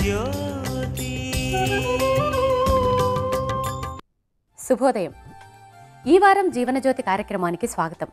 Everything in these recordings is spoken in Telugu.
జ్యోతి శుభోదయం ఈ వారం జీవనజ్యోతి కార్యక్రమానికి స్వాగతం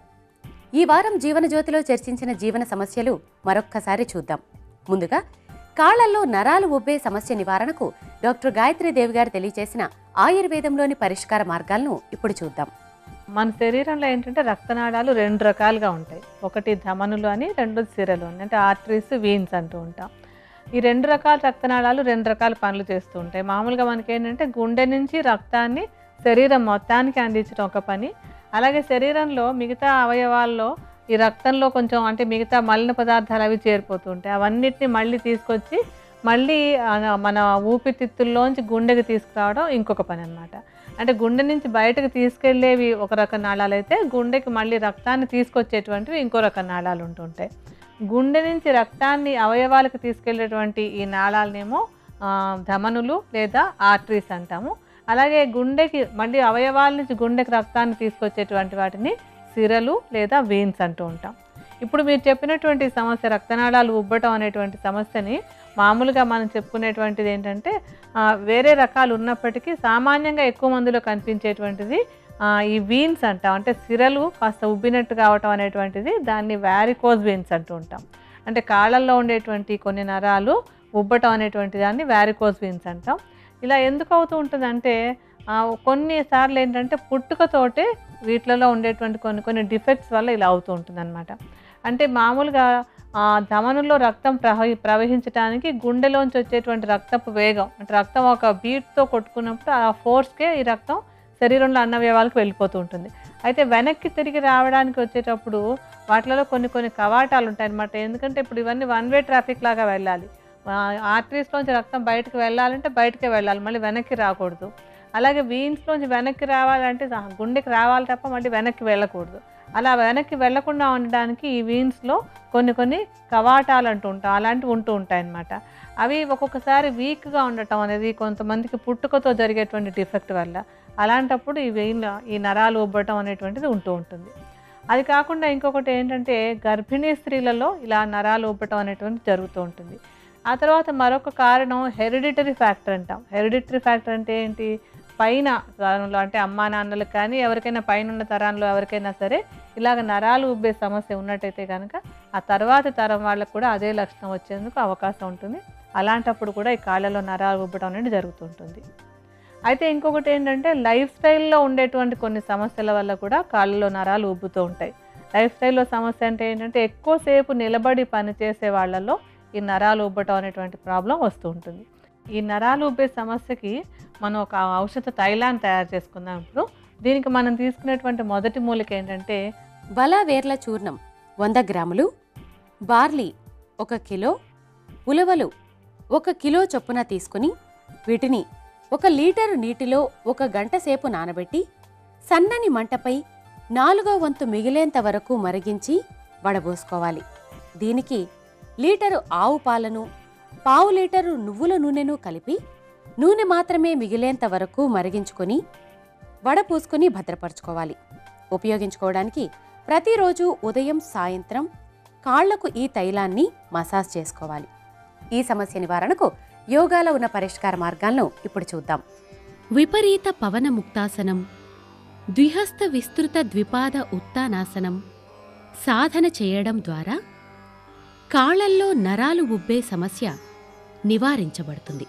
ఈ వారం జీవనజ్యోతిలో చర్చించిన జీవన సమస్యలు మరొక్కసారి చూద్దాం ముందుగా కాళ్లల్లో నరాలు ఉబ్బే సమస్య నివారణకు డాక్టర్ గాయత్రీదేవి గారు తెలియజేసిన ఆయుర్వేదంలోని పరిష్కార మార్గాలను ఇప్పుడు చూద్దాం మన శరీరంలో ఏంటంటే రక్తనాళాలు రెండు రకాలుగా ఉంటాయి ఒకటి ధమనులు అని రెండోది సిరలు అని అంటే ఆర్టరీస్ వీన్స్ అంటూ ఉంటాం ఈ రెండు రకాల రక్తనాళాలు రెండు రకాల పనులు చేస్తూ ఉంటాయి మామూలుగా మనకి ఏంటంటే గుండె నుంచి రక్తాన్ని శరీరం మొత్తానికి అందించడం ఒక పని అలాగే శరీరంలో మిగతా అవయవాల్లో ఈ రక్తంలో కొంచెం అంటే మిగతా మలిన పదార్థాలు అవి చేరిపోతూ ఉంటాయి అవన్నిటిని మళ్ళీ తీసుకొచ్చి మళ్ళీ ఆ, మన ఊపిరితిత్తుల్లోంచి గుండెకి తీసుకురావడం ఇంకొక పని అన్నమాట అంటే గుండె నుంచి బయటకు తీసుకెళ్లేవి ఒక రకం నాళాలు అయితే గుండెకి మళ్ళీ రక్తాన్ని తీసుకొచ్చేటువంటివి ఇంకో రకం నాళాలు ఉంటుంటాయి గుండె నుంచి రక్తాన్ని అవయవాలకు తీసుకెళ్లేటువంటి ఈ నాళాలనేమో ఆ, ధమనులు లేదా ఆర్టరీస్ అంటాము అలాగే గుండెకి మళ్ళీ అవయవాల నుంచి గుండెకి రక్తాన్ని తీసుకొచ్చేటువంటి వాటిని సిరలు లేదా వెయిన్స్ అంటూ ఉంటాం ఇప్పుడు మీరు చెప్పినటువంటి సమస్య రక్తనాళాలు ఉబ్బటం అనేటువంటి సమస్యని మామూలుగా మనం చెప్పుకునేటువంటిది ఏంటంటే ఆ, వేరే రకాలు ఉన్నప్పటికీ సామాన్యంగా ఎక్కువ మందిలో కనిపించేటువంటిది ఆ, ఈ వీన్స్ అంటాం అంటే సిరలు కాస్త ఉబ్బినట్టు కావటం అనేటువంటిది దాన్ని వ్యారికోజ్ వీన్స్ అంటూ ఉంటాం అంటే కాళ్ళల్లో ఉండేటువంటి కొన్ని నరాలు ఉబ్బటం అనేటువంటి దాన్ని వ్యారికోజ్ వీన్స్ అంటాం ఇలా ఎందుకు అవుతూ ఉంటుందంటే ఆ, కొన్నిసార్లు ఏంటంటే పుట్టుకతోటే వీటిలలో ఉండేటువంటి కొన్ని కొన్ని డిఫెక్ట్స్ వల్ల ఇలా అవుతూ ఉంటుంది అంటే మామూలుగా ఆ, ధమనుల్లో రక్తం ప్రవహి ప్రవహించడానికి గుండెలోంచి వచ్చేటువంటి రక్తపు వేగం అంటే రక్తం ఒక బీట్తో కొట్టుకున్నప్పుడు ఆ ఫోర్స్కే ఈ రక్తం శరీరంలో అన్నవయవాలకు వెళ్ళిపోతూ ఉంటుంది అయితే వెనక్కి తిరిగి రావడానికి వచ్చేటప్పుడు వాటిలో కొన్ని కొన్ని కవాటాలు ఉంటాయి అన్నమాట ఎందుకంటే ఇప్పుడు ఇవన్నీ వన్ వే ట్రాఫిక్ లాగా వెళ్ళాలి ఆర్టరీస్లోంచి రక్తం బయటకు వెళ్ళాలంటే బయటకే వెళ్ళాలి మళ్ళీ వెనక్కి రాకూడదు అలాగే వీన్స్లోంచి వెనక్కి రావాలంటే సహా గుండెకి రావాలి తప్ప మళ్ళీ వెనక్కి వెళ్ళకూడదు అలా వెనక్కి వెళ్లకుండా ఉండడానికి ఈ వీన్స్లో కొన్ని కొన్ని కవాటాలు అంటూ ఉంటాం అలాంటివి ఉంటూ ఉంటాయి అన్నమాట అవి ఒక్కొక్కసారి వీక్గా ఉండటం అనేది కొంతమందికి పుట్టుకతో జరిగేటువంటి డిఫెక్ట్ వల్ల అలాంటప్పుడు ఈ వెయిన్ ఈ నరాలు ఉబ్బటం అనేటువంటిది ఉంటూ ఉంటుంది అది కాకుండా ఇంకొకటి ఏంటంటే గర్భిణీ స్త్రీలలో ఇలా నరాలు ఉబ్బటం అనేటువంటిది జరుగుతూ ఉంటుంది ఆ తర్వాత మరొక కారణం హెరిడిటరీ ఫ్యాక్టర్ అంటాం హెరిడిటరీ ఫ్యాక్టర్ అంటే ఏంటి పైన తరంలో అంటే అమ్మా నాన్నలకు కానీ ఎవరికైనా పైన ఉన్న తరాల్లో ఎవరికైనా సరే ఇలాగ నరాలు ఉబ్బే సమస్య ఉన్నట్టయితే కనుక ఆ తర్వాతి తరం వాళ్ళకు కూడా అదే లక్షణం వచ్చేందుకు అవకాశం ఉంటుంది అలాంటప్పుడు కూడా ఈ కాళ్ళలో నరాలు ఉబ్బడం అనేది జరుగుతుంటుంది అయితే ఇంకొకటి ఏంటంటే లైఫ్ స్టైల్లో ఉండేటువంటి కొన్ని సమస్యల వల్ల కూడా కాళ్ళలో నరాలు ఉబ్బుతూ ఉంటాయి లైఫ్ స్టైల్లో సమస్య అంటే ఏంటంటే ఎక్కువసేపు నిలబడి పనిచేసే వాళ్ళలో ఈ నరాలు ఉబ్బటం అనేటువంటి ప్రాబ్లం వస్తూ ఉంటుంది ఈ నరాలు ఉబ్బే సమస్యకి మనం ఒక ఔషధ తైలాన్ని తయారు చేసుకుందాం ఇప్పుడు దీనికి మనం తీసుకునేటువంటి మొదటి మూలిక ఏంటంటే బలా వేర్ల చూర్ణం వంద గ్రాములు బార్లీ ఒక కిలో ఉలవలు ఒక కిలో చొప్పున తీసుకుని వీటిని ఒక లీటరు నీటిలో ఒక గంట సేపు నానబెట్టి సన్నని మంటపై నాలుగో వంతు మిగిలేంత వరకు మరిగించి వడబోసుకోవాలి దీనికి లీటరు ఆవు పాలను పావు లీటరు నువ్వుల నూనెను కలిపి నూనె మాత్రమే మిగిలేంత వరకు మరిగించుకొని వడపూసుకొని భద్రపరచుకోవాలి ఉపయోగించుకోవడానికి ప్రతిరోజు ఉదయం సాయంత్రం కాళ్లకు ఈ తైలాన్ని మసాజ్ చేసుకోవాలి ఈ సమస్య నివారణకు యోగాలో ఉన్న పరిష్కార మార్గాలను ఇప్పుడు చూద్దాం విపరీత పవన ముక్తాసనం ద్విహస్త విస్తృత ద్విపాద ఉత్తానాసనం సాధన చేయడం ద్వారా కాళ్లల్లో నరాలు ఉబ్బే సమస్య నివారించబడుతుంది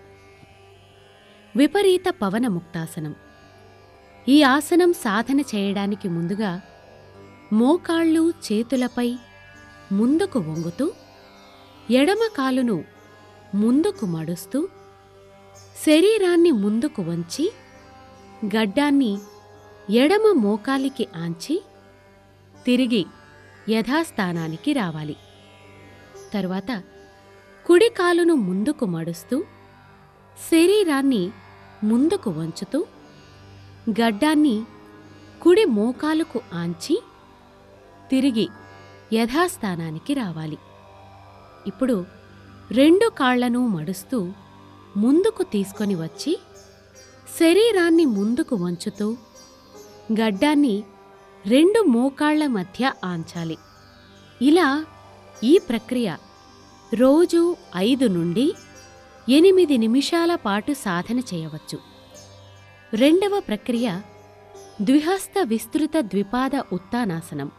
విపరీత పవన ముక్తాసనం ఈ ఆసనం సాధన చేయడానికి ముందుగా మోకాళ్ళు చేతులపై ముందుకు వంగుతూ ఎడమ కాలును ముందుకు మడుస్తూ శరీరాన్ని ముందుకు వంచి గడ్డాన్ని ఎడమ మోకాలికి ఆంచి తిరిగి యథాస్థానానికి రావాలి తరువాత కుడి కాలును ముందుకు మడుస్తూ శరీరాన్ని ముందుకు వంచుతూ గడ్డాన్ని కుడి మోకాలుకు ఆంచి తిరిగి యథాస్థానానికి రావాలి ఇప్పుడు రెండు కాళ్లను మడుస్తూ ముందుకు తీసుకొని వచ్చి శరీరాన్ని ముందుకు వంచుతూ గడ్డాన్ని రెండు మోకాళ్ల మధ్య ఆంచాలి ఇలా ఈ ప్రక్రియ రోజు ఐదు నుండి ఎనిమిది నిమిషాల పాటు సాధన చేయవచ్చు రెండవ ప్రక్రియ ద్విహస్త విస్తృత ద్విపాద ఉత్తానాసనం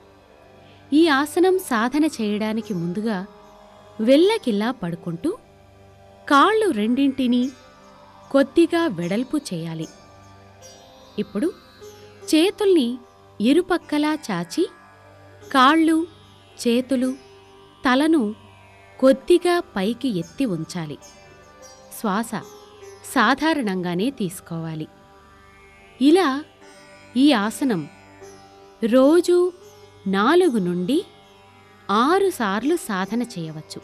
ఈ ఆసనం సాధన చేయడానికి ముందుగా వెల్లకిల్లా పడుకుంటూ కాళ్ళు రెండింటినీ కొద్దిగా వెడల్పు చేయాలి ఇప్పుడు చేతుల్ని ఇరుపక్కలా చాచి కాళ్ళు చేతులు తలను కొద్దిగా పైకి ఎత్తి ఉంచాలి శ్వాస సాధారణంగానే తీసుకోవాలి ఇలా ఈ ఆసనం రోజు నాలుగు నుండి ఆరు సార్లు సాధన చేయవచ్చు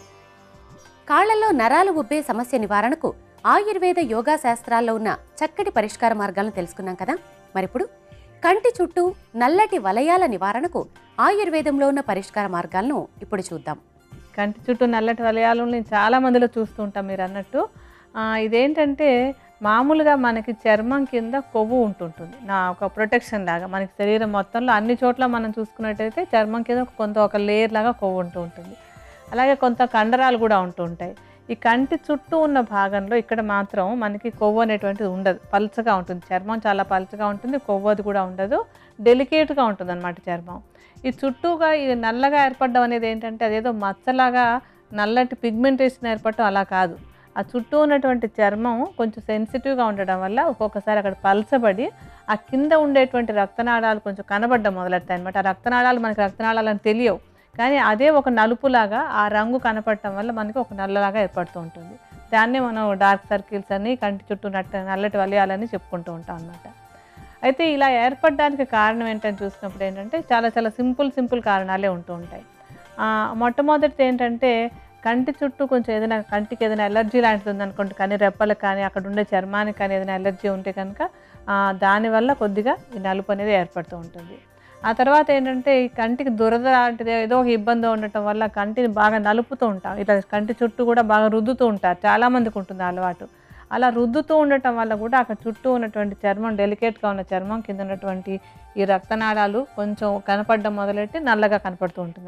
కాళ్లలో నరాలు ఉబ్బే సమస్య నివారణకు ఆయుర్వేద యోగా శాస్త్రాల్లో ఉన్న చక్కటి పరిష్కార మార్గాలను తెలుసుకున్నాం కదా మరిప్పుడు కంటి చుట్టూ నల్లటి వలయాల నివారణకు ఆయుర్వేదంలో ఉన్న పరిష్కార మార్గాలను ఇప్పుడు చూద్దాం కంటి చుట్టూ నల్లటి వలయాలు నేను చాలా మందిలో చూస్తూ ఉంటాం మీరు అన్నట్టు ఆ, ఇదేంటంటే మామూలుగా మనకి చర్మం కింద కొవ్వు ఉంటుంటుంది నా ఒక ప్రొటెక్షన్ లాగా మనకి శరీరం మొత్తంలో అన్ని చోట్ల మనం చూసుకున్నట్టయితే చర్మం కింద కొంత ఒక లేయర్ లాగా కొవ్వు ఉంటూ ఉంటుంది అలాగే కొంత కండరాలు కూడా ఉంటూ ఉంటాయి ఈ కంటి చుట్టూ ఉన్న భాగంలో ఇక్కడ మాత్రం మనకి కొవ్వు అనేటువంటిది ఉండదు పల్చగా ఉంటుంది చర్మం చాలా పల్చగా ఉంటుంది కొవ్వు అది కూడా ఉండదు డెలికేట్గా ఉంటుంది అనమాట చర్మం ఈ చుట్టూగా ఈ నల్లగా ఏర్పడడం అనేది ఏంటంటే అదేదో మచ్చలాగా నల్లటి పిగ్మెంటేషన్ ఏర్పడటం అలా కాదు ఆ చుట్టూ ఉన్నటువంటి చర్మం కొంచెం సెన్సిటివ్గా ఉండడం వల్ల ఒక్కొక్కసారి అక్కడ పలచబడి ఆ కింద ఉండేటువంటి రక్తనాళాలు కొంచెం కనబడడం మొదలెడతాయి అనమాట ఆ రక్తనాళాలు మనకి రక్తనాళాలు అని తెలియవు కానీ అదే ఒక నలుపులాగా ఆ రంగు కనపడటం వల్ల మనకి ఒక నల్లలాగా ఏర్పడుతూ ఉంటుంది దాన్నే మనం డార్క్ సర్కిల్స్ అని కంటి చుట్టూ నట్ట నల్లటి వలయాలని చెప్పుకుంటూ ఉంటాం అనమాట అయితే ఇలా ఏర్పడడానికి కారణం ఏంటని చూసినప్పుడు ఏంటంటే చాలా చాలా సింపుల్ సింపుల్ కారణాలే ఉంటూ ఉంటాయి ఆ, మొట్టమొదటిది ఏంటంటే కంటి చుట్టూ కొంచెం ఏదైనా కంటికి ఏదైనా ఎలర్జీ లాంటిది ఉందనుకోండి కానీ రెప్పలకు కానీ అక్కడ ఉండే చర్మానికి కానీ ఏదైనా ఎలర్జీ ఉంటే కనుక ఆ, దానివల్ల కొద్దిగా ఈ నలుపు అనేది ఏర్పడుతూ ఉంటుంది ఆ తర్వాత ఏంటంటే ఈ కంటికి దురద లాంటిది ఏదో ఒక ఇబ్బంది ఉండటం వల్ల కంటిని బాగా నలుపుతూ ఉంటాం ఇట్లా కంటి చుట్టూ కూడా బాగా రుద్దుతూ ఉంటారు చాలామందికి ఉంటుంది ఆ అలవాటు అలా రుద్దుతూ ఉండటం వల్ల కూడా అక్కడ చుట్టూ ఉన్నటువంటి చర్మం డెలికేట్గా ఉన్న చర్మం కింద ఉన్నటువంటి ఈ రక్తనాళాలు కొంచెం కనపడడం మొదలెట్టి నల్లగా కనపడుతూ ఉంటుంది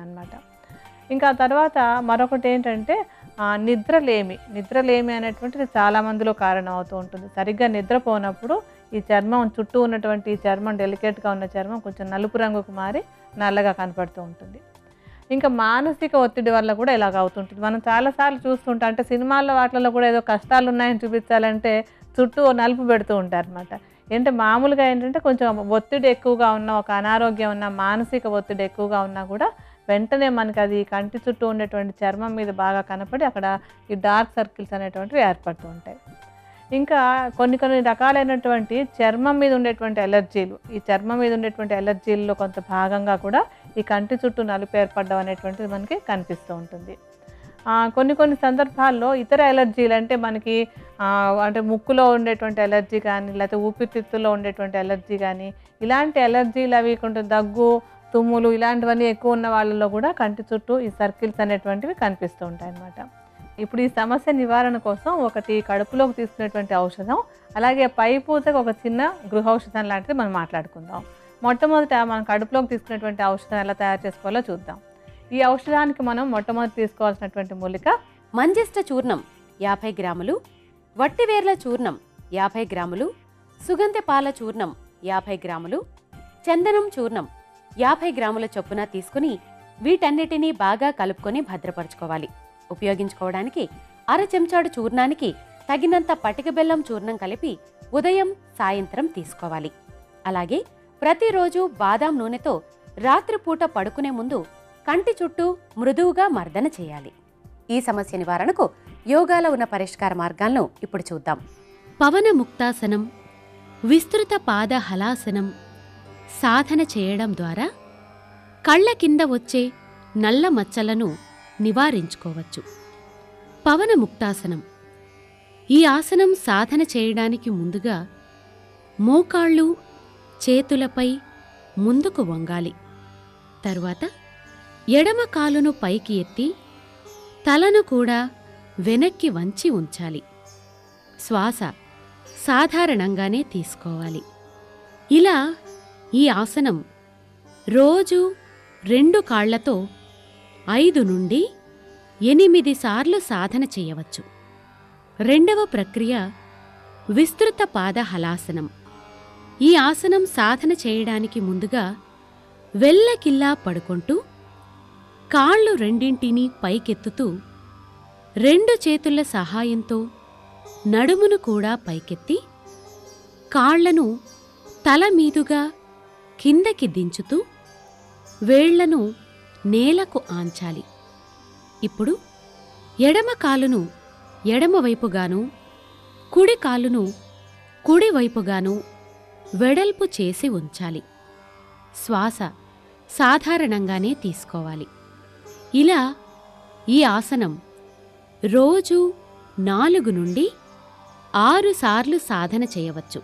ఇంకా ఆ తర్వాత మరొకటి ఏంటంటే ఆ, నిద్రలేమి నిద్రలేమి అనేటువంటిది చాలా మందిలో కారణం అవుతూ ఉంటుంది సరిగ్గా నిద్రపోనప్పుడు ఈ చర్మం చుట్టూ ఉన్నటువంటి ఈ చర్మం డెలికేట్గా ఉన్న చర్మం కొంచెం నలుపు రంగుకు మారి నల్లగా కనపడుతూ ఉంటుంది ఇంకా మానసిక ఒత్తిడి వల్ల కూడా ఇలాగ అవుతుంటుంది మనం చాలాసార్లు చూస్తుంటాం అంటే సినిమాల్లో వాటిల్లో కూడా ఏదో కష్టాలు ఉన్నాయని చూపించాలంటే చుట్టూ ఓ నలుపు పెడుతూ ఉంటారు అనమాట ఏంటంటే మామూలుగా ఏంటంటే కొంచెం ఒత్తిడి ఎక్కువగా ఉన్న ఒక అనారోగ్యం ఉన్న మానసిక ఒత్తిడి ఎక్కువగా ఉన్నా కూడా వెంటనే మనకి అది కంటి చుట్టూ ఉండేటువంటి చర్మం మీద బాగా కనపడి అక్కడ ఈ డార్క్ సర్కిల్స్ అనేటువంటివి ఏర్పడుతూ ఉంటాయి ఇంకా కొన్ని కొన్ని రకాలైనటువంటి చర్మం మీద ఉండేటువంటి ఎలర్జీలు ఈ చర్మం మీద ఉండేటువంటి ఎలర్జీల్లో కొంత భాగంగా కూడా ఈ కంటి చుట్టూ నలుపు ఏర్పడడం అనేటువంటిది మనకి కనిపిస్తూ ఉంటుంది ఆ, కొన్ని కొన్ని సందర్భాల్లో ఇతర ఎలర్జీలు అంటే మనకి ఆ, అంటే ముక్కులో ఉండేటువంటి ఎలర్జీ కానీ లేకపోతే ఊపిరితిత్తుల్లో ఉండేటువంటి ఎలర్జీ కానీ ఇలాంటి ఎలర్జీలు అవి కొంచెం దగ్గు తుమ్ములు ఇలాంటివన్నీ ఎక్కువ ఉన్న వాళ్ళలో కూడా కంటి చుట్టూ ఈ సర్కిల్స్ అనేటువంటివి కనిపిస్తూ ఉంటాయి అన్నమాట ఇప్పుడు ఈ సమస్య నివారణ కోసం ఒకటి కడుపులోకి తీసుకునేటువంటి ఔషధం అలాగే పై పూతకు ఒక చిన్న గృహౌషధం లాంటిది మనం మాట్లాడుకుందాం మొట్టమొదట మనం కడుపులోకి తీసుకునేటువంటి ఔషధం ఎలా తయారు చేసుకోవాలో చూద్దాం ఈ ఔషధానికి మనం మొట్టమొదటి తీసుకోవాల్సినటువంటి మూలిక మంజిష్ట చూర్ణం యాభై గ్రాములు వట్టివేర్ల చూర్ణం యాభై గ్రాములు సుగంధ పాల చూర్ణం యాభై గ్రాములు చందనం చూర్ణం యాభై గ్రాముల చొప్పున తీసుకుని వీటన్నిటినీ బాగా కలుపుకొని భద్రపరచుకోవాలి ఉపయోగించుకోవడానికి అర చెంచాడు చూర్ణానికి తగినంత పటిక బెల్లం చూర్ణం కలిపి ఉదయం సాయంత్రం తీసుకోవాలి అలాగే ప్రతిరోజు బాదాం నూనెతో రాత్రిపూట పడుకునే ముందు కంటి చుట్టూ మృదువుగా మర్దన చేయాలి ఈ సమస్య నివారణకు యోగాలో ఉన్న పరిష్కార మార్గాలను ఇప్పుడు చూద్దాం పవన ముక్తాసనం విస్తృత పాద హలాసనం సాధన చేయడం ద్వారా కళ్ళ కింద వచ్చే నల్ల మచ్చలను నివారించుకోవచ్చు పవన ముక్తాసనం ఈ ఆసనం సాధన చేయడానికి ముందుగా మోకాళ్ళు చేతులపై ముందుకు వంగాలి తరువాత ఎడమ కాలును పైకి ఎత్తి తలను కూడా వెనక్కి వంచి ఉంచాలి శ్వాస సాధారణంగానే తీసుకోవాలి ఇలా ఈ ఆసనం రోజు రెండు కాళ్లతో ఐదు నుండి ఎనిమిది సార్లు సాధన చేయవచ్చు రెండవ ప్రక్రియ విస్తృత పాద హలాసనం ఈ ఆసనం సాధన చేయడానికి ముందుగా వెల్లకిల్లా పడుకుంటూ కాళ్ళు రెండింటినీ పైకెత్తుతూ రెండు చేతుల సహాయంతో నడుమును కూడా పైకెత్తి కాళ్లను తల మీదుగా కిందకి దించుతూ వేళ్లను నేలకు ఆంచాలి ఇప్పుడు ఎడమ కాలును ఎడమవైపుగాను కుడి కాలును కుడివైపుగాను వెడల్పు చేసి ఉంచాలి శ్వాస సాధారణంగానే తీసుకోవాలి ఇలా ఈ ఆసనం రోజు నాలుగు నుండి ఆరు సార్లు సాధన చేయవచ్చు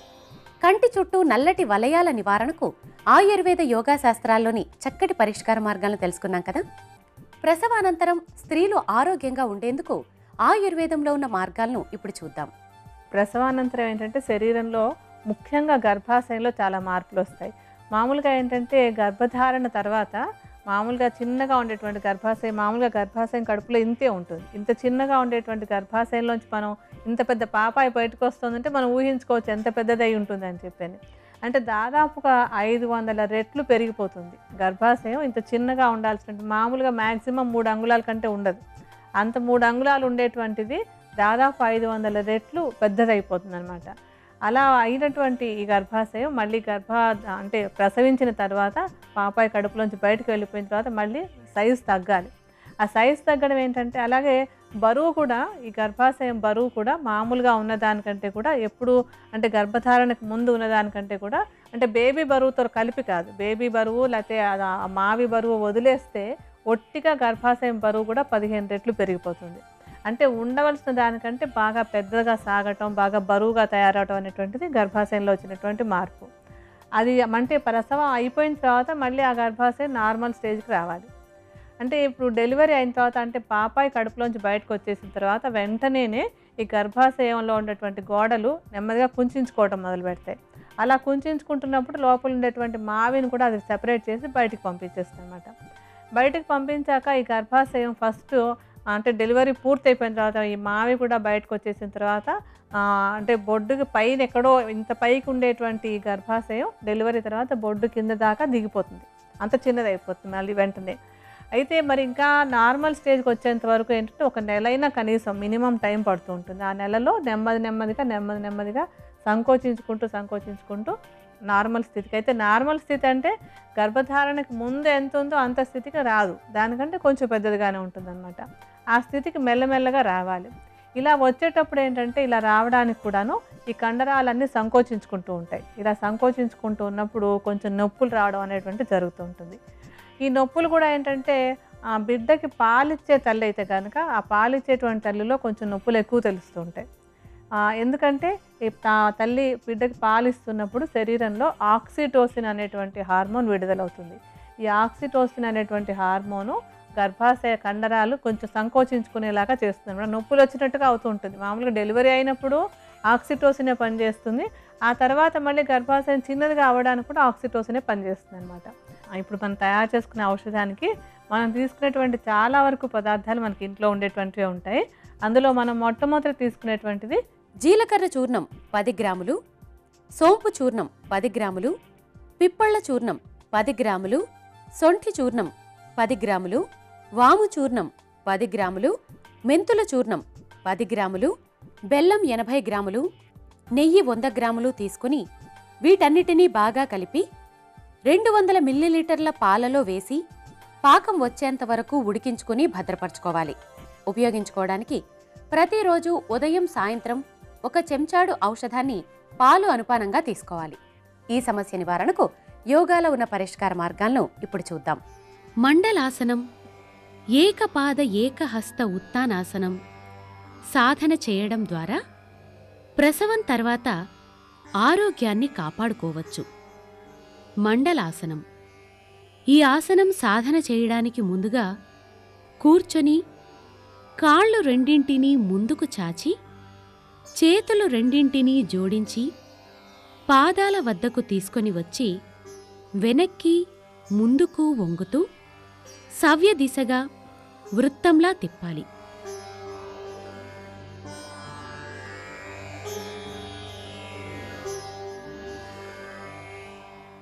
కంటి చుట్టూ నల్లటి వలయాల నివారణకు ఆయుర్వేద యోగా శాస్త్రాల్లోని చక్కటి పరిష్కార మార్గాలను తెలుసుకున్నాం కదా ప్రసవానంతరం స్త్రీలు ఆరోగ్యంగా ఉండేందుకు ఆయుర్వేదంలో ఉన్న మార్గాలను ఇప్పుడు చూద్దాం ప్రసవానంతరం ఏంటంటే శరీరంలో ముఖ్యంగా గర్భాశయంలో చాలా మార్పులు వస్తాయి మామూలుగా ఏంటంటే గర్భధారణ తర్వాత మామూలుగా చిన్నగా ఉండేటువంటి గర్భాశయం మామూలుగా గర్భాశయం కడుపులో ఇంతే ఉంటుంది ఇంత చిన్నగా ఉండేటువంటి గర్భాశయంలోంచి మనం ఇంత పెద్ద పాపాయి బయటకు వస్తుందంటే మనం ఊహించుకోవచ్చు ఎంత పెద్దదై ఉంటుంది అని చెప్పని అంటే దాదాపుగా ఐదు వందల రెట్లు పెరిగిపోతుంది గర్భాశయం ఇంత చిన్నగా ఉండాల్సిన మామూలుగా మ్యాక్సిమం మూడు అంగుళాల కంటే ఉండదు అంత మూడు అంగుళాలు ఉండేటువంటిది దాదాపు ఐదు వందల రెట్లు పెద్దదైపోతుంది అనమాట అలా అయినటువంటి ఈ గర్భాశయం మళ్ళీ గర్భ అంటే ప్రసవించిన తర్వాత పాపాయి కడుపులోంచి బయటకు వెళ్ళిపోయిన తర్వాత మళ్ళీ సైజు తగ్గాలి ఆ సైజు తగ్గడం ఏంటంటే అలాగే బరువు కూడా ఈ గర్భాశయం బరువు కూడా మామూలుగా ఉన్నదానికంటే కూడా ఎప్పుడు అంటే గర్భధారణకు ముందు ఉన్నదానికంటే కూడా అంటే బేబీ బరువుతో కలిపి కాదు బేబీ బరువు లేకపోతే ఆ మావి బరువు వదిలేస్తే ఒట్టిగా గర్భాశయం బరువు కూడా పదిహేను రెట్లు పెరిగిపోతుంది అంటే ఉండవలసిన దానికంటే బాగా పెద్దగా సాగటం బాగా బరువుగా తయారవటం అనేటువంటిది గర్భాశయంలో వచ్చినటువంటి మార్పు అది అంటే ప్రసవం అయిపోయిన తర్వాత మళ్ళీ ఆ గర్భాశయం నార్మల్ స్టేజ్కి రావాలి అంటే ఇప్పుడు డెలివరీ అయిన తర్వాత అంటే పాపాయి కడుపులోంచి బయటకు వచ్చేసిన తర్వాత వెంటనేనే ఈ గర్భాశయంలో ఉన్నటువంటి గోడలు నెమ్మదిగా కుంచుకోవడం మొదలు పెడతాయి అలా కుంచుకుంటున్నప్పుడు లోపల ఉండేటువంటి మావిని కూడా అది సెపరేట్ చేసి బయటికి పంపించేస్తుంది అనమాట బయటకు పంపించాక ఈ గర్భాశయం ఫస్ట్ అంటే డెలివరీ పూర్తయిపోయిన తర్వాత ఈ మావి కూడా బయటకు వచ్చేసిన తర్వాత ఆ, అంటే బొడ్డుకి పైన ఎక్కడో ఇంత పైకి ఉండేటువంటి ఈ గర్భాశయం డెలివరీ తర్వాత బొడ్డు కింద దాకా దిగిపోతుంది అంత చిన్నది అయిపోతుంది మళ్ళీ వెంటనే అయితే మరి ఇంకా నార్మల్ స్టేజ్కి వచ్చేంత వరకు ఏంటంటే ఒక నెలైనా కనీసం మినిమం టైం పడుతూ ఉంటుంది ఆ నెలలో నెమ్మది నెమ్మదిగా నెమ్మది నెమ్మదిగా సంకోచించుకుంటూ సంకోచించుకుంటూ నార్మల్ స్థితికి అయితే నార్మల్ స్థితి అంటే గర్భధారణకు ముందు ఎంత ఉందో అంత స్థితికి రాదు దానికంటే కొంచెం పెద్దదిగానే ఉంటుందన్నమాట ఆ స్థితికి మెల్లమెల్లగా రావాలి ఇలా వచ్చేటప్పుడు ఏంటంటే ఇలా రావడానికి కూడాను ఈ కండరాలన్నీ సంకోచించుకుంటూ ఉంటాయి ఇలా సంకోచించుకుంటూ ఉన్నప్పుడు కొంచెం నొప్పులు రావడం అనేటువంటి జరుగుతూ ఉంటుంది ఈ నొప్పులు కూడా ఏంటంటే ఆ బిడ్డకి పాలిచ్చే తల్లి అయితే కనుక ఆ పాలిచ్చేటువంటి తల్లిలో కొంచెం నొప్పులు ఎక్కువ తెలుస్తూ ఉంటాయి ఆ, ఎందుకంటే ఈ తా- తల్లి బిడ్డకి పాలిస్తున్నప్పుడు శరీరంలో ఆక్సిటోసిన్ అనేటువంటి హార్మోన్ విడుదలవుతుంది ఈ ఆక్సిటోసిన్ అనేటువంటి హార్మోను గర్భాశయ కండరాలు కొంచెం సంకోచించుకునేలాగా చేస్తుంది అన్నమాట. నొప్పులు వచ్చినట్టుగా అవుతూ ఉంటుంది మామూలుగా డెలివరీ అయినప్పుడు ఆక్సిటోసినే పనిచేస్తుంది ఆ తర్వాత మళ్ళీ గర్భాశయం చిన్నదిగా అవ్వడానికి కూడా ఆక్సిటోసినే పనిచేస్తుంది అనమాట ఇప్పుడు మనం తయారు చేసుకునే ఔషధానికి మనం తీసుకునేటువంటి చాలా వరకు పదార్థాలు మనకి ఇంట్లో ఉండేటువంటివే ఉంటాయి అందులో మనం మొట్టమొదటి తీసుకునేటువంటిది జీలకర్ర చూర్ణం పది గ్రాములు సోంపు చూర్ణం పది గ్రాములు పిప్పళ్ళ చూర్ణం పది గ్రాములు సొంఠి చూర్ణం పది గ్రాములు వాము చూర్ణం పది గ్రాములు మెంతుల చూర్ణం పది గ్రాములు బెల్లం ఎనభై గ్రాములు నెయ్యి వంద గ్రాములు తీసుకుని వీటన్నిటినీ బాగా కలిపి రెండు వందల మిల్లీలీటర్ల పాలలో వేసి పాకం వచ్చేంత వరకు ఉడికించుకుని భద్రపరచుకోవాలి ఉపయోగించుకోవడానికి ప్రతిరోజు ఉదయం సాయంత్రం ఒక చెంచాడు ఔషధాన్ని పాలు అనుపానంగా తీసుకోవాలి ఈ సమస్య నివారణకు యోగాలో ఉన్న పరిష్కార మార్గాలను ఇప్పుడు చూద్దాం మండలాసనం ఏకపాద ఏకహస్త ఉత్తానాసనం సాధన చేయడం ద్వారా ప్రసవం తర్వాత ఆరోగ్యాన్ని కాపాడుకోవచ్చు మండలాసనం ఈ ఆసనం సాధన చేయడానికి ముందుగా కూర్చొని కాళ్ళు రెండింటినీ ముందుకు చాచి చేతులు రెండింటినీ జోడించి పాదాల వద్దకు తీసుకొని వచ్చి వెనక్కి ముందుకు వంగుతూ సవ్య దిశగా వృత్తంలా తిప్పాలి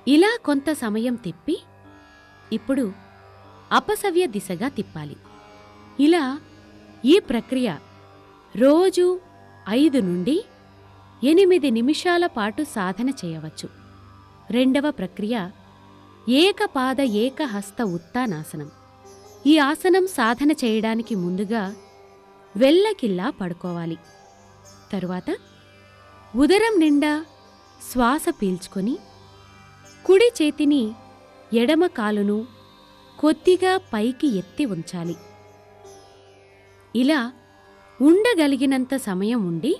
ఇలా కొంత సమయం తిప్పి ఇప్పుడు అపసవ్య దిశగా తిప్పాలి ఇలా ఈ ప్రక్రియ రోజు ఐదు నుండి ఎనిమిది నిమిషాల పాటు సాధన చేయవచ్చు రెండవ ప్రక్రియ ఏకపాద ఏకహస్త ఉత్తానాసనం ఈ ఆసనం సాధన చేయడానికి ముందుగా వెల్లకిల్లా పడుకోవాలి తరువాత ఉదరం నిండా శ్వాస పీల్చుకొని కుడి చేతిని ఎడమ కాలును కొద్దిగా పైకి ఎత్తి ఉంచాలి ఇలా ఉండగలిగినంత సమయం ఉండి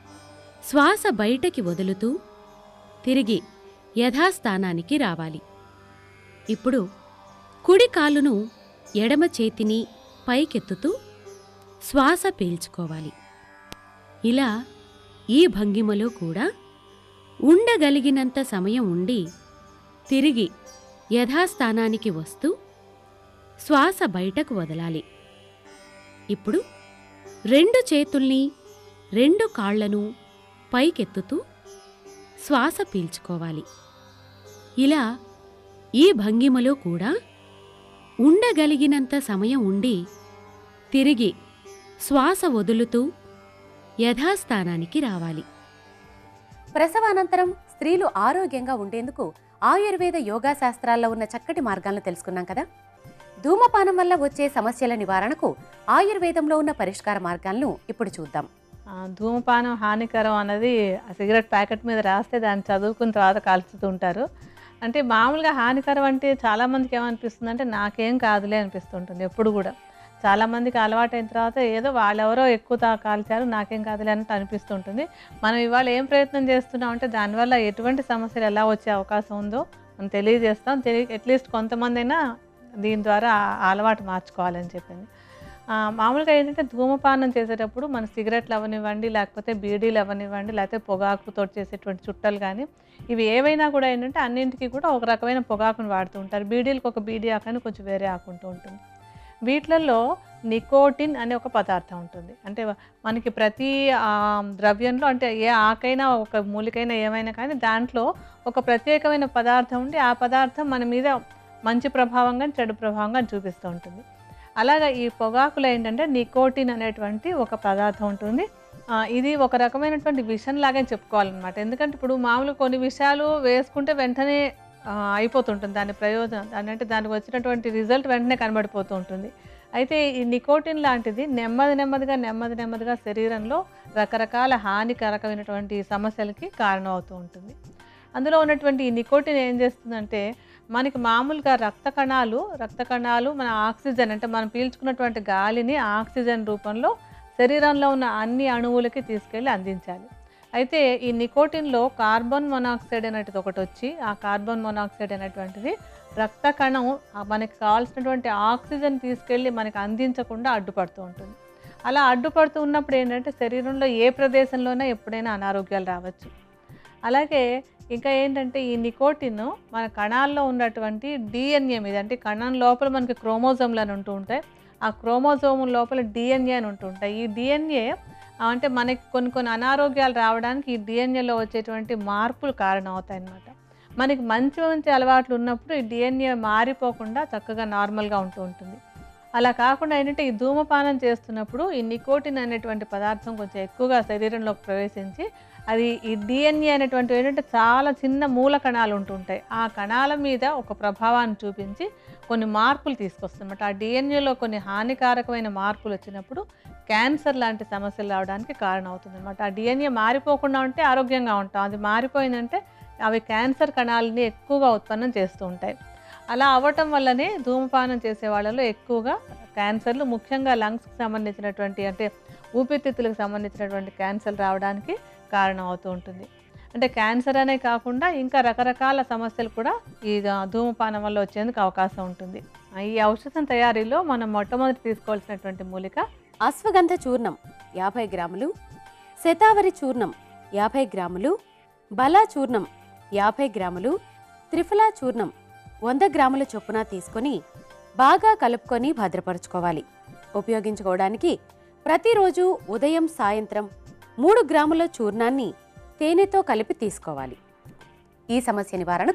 శ్వాస బయటకి వదులుతూ తిరిగి యథాస్థానానికి రావాలి ఇప్పుడు కుడి కాలును ఎడమ చేతిని పైకెత్తుతూ శ్వాస పీల్చుకోవాలి ఇలా ఈ భంగిమలో కూడా ఉండగలిగినంత సమయం ఉండి తిరిగి యథాస్థానానికి వస్తూ శ్వాస బయటకు వదలాలి ఇప్పుడు రెండు చేతుల్ని రెండు కాళ్లను పైకెత్తుతూ శ్వాస పీల్చుకోవాలి ఇలా ఈ భంగిమలో కూడా ఉండగలిగినంత సమయం ఉండి తిరిగి శ్వాస వదులుతూ యథాస్థానానికి రావాలి ప్రసవానంతరం స్త్రీలు ఆరోగ్యంగా ఉండేందుకు ఆయుర్వేద యోగా శాస్త్రాల్లో ఉన్న చక్కటి మార్గాలను తెలుసుకున్నాం కదా ధూమపానం వల్ల వచ్చే సమస్యల నివారణకు ఆయుర్వేదంలో ఉన్న పరిష్కార మార్గాలను ఇప్పుడు చూద్దాం ఆ, ధూమపానం హానికరం అన్నది ఆ సిగరెట్ ప్యాకెట్ మీద రాస్తే దాన్ని చదువుకున్న తర్వాత కాల్చుతూ ఉంటారు అంటే మామూలుగా హానికరం అంటే చాలామందికి ఏమనిపిస్తుంది అంటే నాకేం కాదులే అనిపిస్తుంటుంది ఎప్పుడు కూడా చాలామందికి అలవాటైన తర్వాత ఏదో వాళ్ళెవరో ఎక్కువ తా కాల్చారు నాకేం కాదులే అన్నట్టు అనిపిస్తుంటుంది మనం ఇవాళ ఏం ప్రయత్నం చేస్తున్నాం అంటే దానివల్ల ఎటువంటి సమస్యలు ఎలా వచ్చే అవకాశం ఉందో మనం తెలియజేస్తాం తెలియ అట్లీస్ట్ కొంతమంది అయినా దీని ద్వారా ఆ అలవాటు మార్చుకోవాలని చెప్పింది ఆ, మామూలుగా ఏంటంటే ధూమపానం చేసేటప్పుడు మన సిగరెట్లు అవనివ్వండి లేకపోతే బీడీలు అవనివ్వండి లేకపోతే పొగాకుతో చేసేటువంటి చుట్టలు కానీ ఇవి ఏవైనా కూడా ఏంటంటే అన్నింటికి కూడా ఒక రకమైన పొగాకును వాడుతూ ఉంటారు బీడీలకు ఒక బీడీ ఆకని కొంచెం వేరే ఆకుంటూ ఉంటుంది వీటిలలో నికోటిన్ అనే ఒక పదార్థం ఉంటుంది అంటే మనకి ప్రతి ఆ, ద్రవ్యంలో అంటే ఏ ఆకైనా ఒక మూలికైనా ఏమైనా కానీ దాంట్లో ఒక ప్రత్యేకమైన పదార్థం ఉండి ఆ పదార్థం మన మీద మంచి ప్రభావంగా చెడు ప్రభావంగా చూపిస్తూ ఉంటుంది అలాగా ఈ పొగాకులో ఏంటంటే నికోటిన్ అనేటువంటి ఒక పదార్థం ఉంటుంది ఆ, ఇది ఒక రకమైనటువంటి విషం లాగే చెప్పుకోవాలన్నమాట ఎందుకంటే ఇప్పుడు మామూలు కొన్ని విషయాలు వేసుకుంటే వెంటనే ఆ, అయిపోతుంటుంది దాని ప్రయోజనం దాని అంటే దానికి వచ్చినటువంటి రిజల్ట్ వెంటనే కనబడిపోతూ ఉంటుంది అయితే ఈ నికోటిన్ లాంటిది నెమ్మది నెమ్మదిగా నెమ్మది నెమ్మదిగా శరీరంలో రకరకాల హానికరకమైనటువంటి సమస్యలకి కారణం అవుతూ ఉంటుంది అందులో ఉన్నటువంటి ఈ నికోటిన్ ఏం చేస్తుందంటే మనకి మామూలుగా రక్త కణాలు రక్త కణాలు మన ఆక్సిజన్ అంటే మనం పీల్చుకున్నటువంటి గాలిని ఆక్సిజన్ రూపంలో శరీరంలో ఉన్న అన్ని అణువులకి తీసుకెళ్ళి అందించాలి అయితే ఈ నికోటిన్లో కార్బన్ మొనాక్సైడ్ అనేటిది ఒకటి వచ్చి ఆ కార్బన్ మొనాక్సైడ్ అనేటువంటిది రక్త కణం ఆ మనకి కావాల్సినటువంటి ఆక్సిజన్ తీసుకెళ్ళి మనకి అందించకుండా అడ్డుపడుతూ ఉంటుంది అలా అడ్డుపడుతూ ఉన్నప్పుడు ఏంటంటే శరీరంలో ఏ ప్రదేశంలోనే ఎప్పుడైనా అనారోగ్యాలు రావచ్చు అలాగే ఇంకా ఏంటంటే ఈ నికోటిన్ మన కణాల్లో ఉన్నటువంటి డిఎన్ఏ మీద అంటే కణం లోపల మనకి క్రోమోజోమ్లు అని ఉంటూ ఉంటాయి ఆ క్రోమోజోమ్ లోపల డిఎన్ఏ అని ఉంటూ ఉంటాయి ఈ డిఎన్ఏ అంటే మనకి కొన్ని కొన్ని అనారోగ్యాలు రావడానికి ఈ డిఎన్ఏలో వచ్చేటువంటి మార్పులు కారణం అవుతాయి అన్నమాట మనకి మంచి మంచి అలవాట్లు ఉన్నప్పుడు ఈ డిఎన్ఏ మారిపోకుండా చక్కగా నార్మల్గా ఉంటూ ఉంటుంది అలా కాకుండా ఏంటంటే ఈ ధూమపానం చేస్తున్నప్పుడు ఈ నికోటిన్ అనేటువంటి పదార్థం కొంచెం ఎక్కువగా శరీరంలోకి ప్రవేశించి అది ఈ డిఎన్ఏ అనేటువంటి ఏంటంటే చాలా చిన్న మూల కణాలు ఉంటుంటాయి ఆ కణాల మీద ఒక ప్రభావాన్ని చూపించి కొన్ని మార్పులు తీసుకొస్తుందన్నమాట ఆ డిఎన్ఏలో కొన్ని హానికారకమైన మార్పులు వచ్చినప్పుడు క్యాన్సర్ లాంటి సమస్యలు రావడానికి కారణం అవుతుంది అనమాట ఆ డిఎన్ఏ మారిపోకుండా ఉంటే ఆరోగ్యంగా ఉంటాం అది మారిపోయిందంటే అవి క్యాన్సర్ కణాలని ఎక్కువగా ఉత్పన్నం చేస్తూ ఉంటాయి అలా అవ్వటం వల్లనే ధూమపానం చేసే వాళ్ళలో ఎక్కువగా క్యాన్సర్లు ముఖ్యంగా లంగ్స్కి సంబంధించినటువంటి అంటే ఊపిరితిత్తులకు సంబంధించినటువంటి క్యాన్సర్ రావడానికి కారణం అవుతూ ఉంటుంది అంటే క్యాన్సర్ అనే కాకుండా ఇంకా రకరకాల సమస్యలు కూడా ఈ ధూమపానం వల్ల వచ్చేందుకు అవకాశం ఉంటుంది ఈ ఔషధం తయారీలో మనం మొట్టమొదటి తీసుకోవాల్సినటువంటి మూలిక అశ్వగంధ చూర్ణం యాభై గ్రాములు శతావరి చూర్ణం యాభై గ్రాములు బలా చూర్ణం యాభై గ్రాములు త్రిఫలా చూర్ణం వంద గ్రాముల చొప్పున తీసుకొని బాగా కలుపుకొని భద్రపరుచుకోవాలి ఉపయోగించుకోవడానికి ప్రతిరోజు ఉదయం సాయంత్రం మూడు గ్రాముల చూర్ణాన్ని తేనెతో కలిపి తీసుకోవాలి ఈ సమస్య నివారణకు